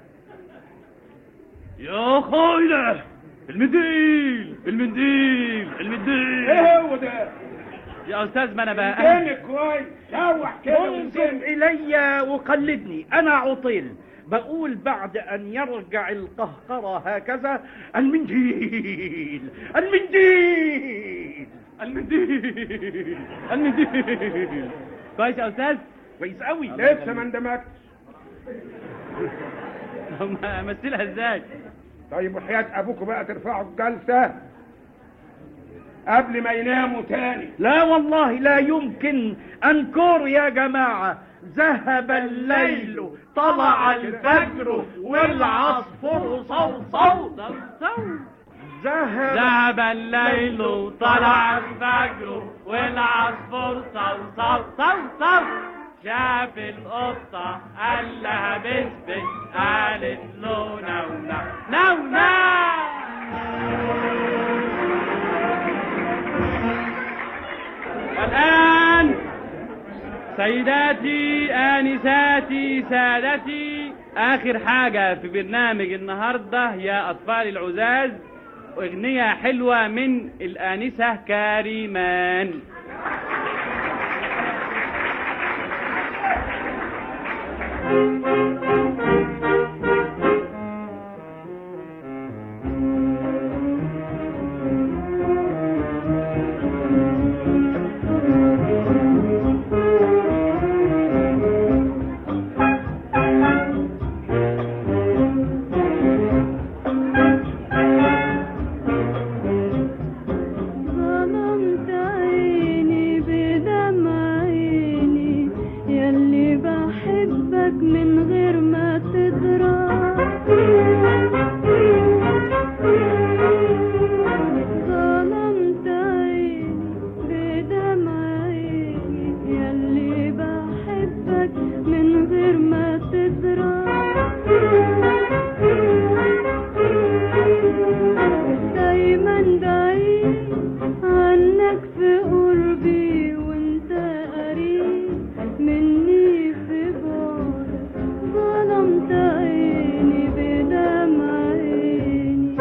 يا خاينة المنديل المنديل المنديل ايه هو ده يا استاذ ما انا بقى كان كويس شوح كده انظر إلي وقلدني أنا عطيل بقول بعد أن يرجع القهقرة هكذا المنديل المنديل المنديل المنديل كويس يا استاذ كويس قوي لسه ما اندمجتش امثلها ازاي طيب وحياة أبوكوا بقى ترفعوا الجلسة قبل ما يناموا تاني لا والله لا يمكن أنكور يا جماعة ذهب الليل طلع الفجر والعصفور صوصو ذهب ذهب الليل طلع الفجر والعصفور صو صو صو صو شاف القطة قال لها بسبس قالت له نو نو نو نو والآن سيداتي آنساتي سادتي آخر حاجة في برنامج النهاردة يا أطفال العزاز أغنية حلوة من الآنسة كريمان ظلمت عيني بدمع عيني يلي بحبك من غير ما تدرى ظلمت عيني بدمع عيني يلي بحبك من غير ما تدرى دايما بعيد عنك في قربي وانت قريب مني في بعدك ظلمت عيني بدمع عيني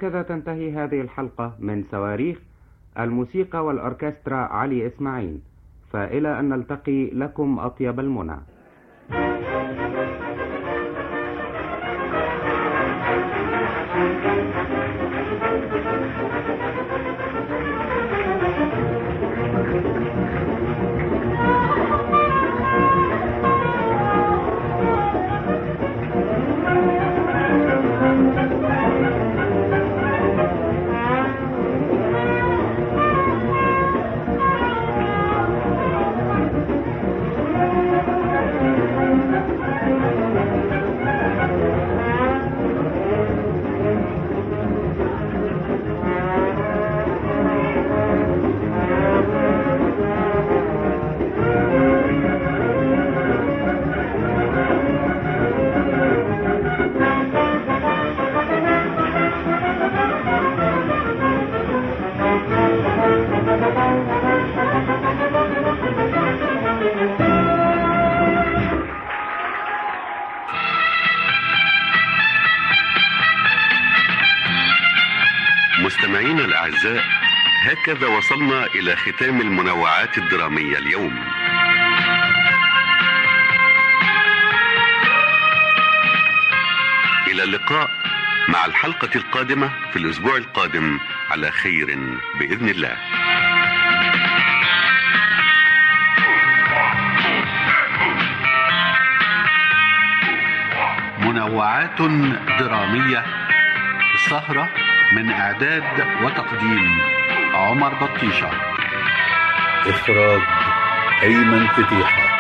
وهكذا تنتهي هذه الحلقة من صواريخ الموسيقى والأوركسترا علي إسماعيل فإلى أن نلتقي لكم أطيب المنى مستمعينا الأعزاء هكذا وصلنا إلى ختام المنوعات الدرامية اليوم إلى اللقاء مع الحلقة القادمة في الأسبوع القادم على خير بإذن الله منوعات درامية سهرة من إعداد وتقديم عمر بطيشة إخراج أيمن فتيحة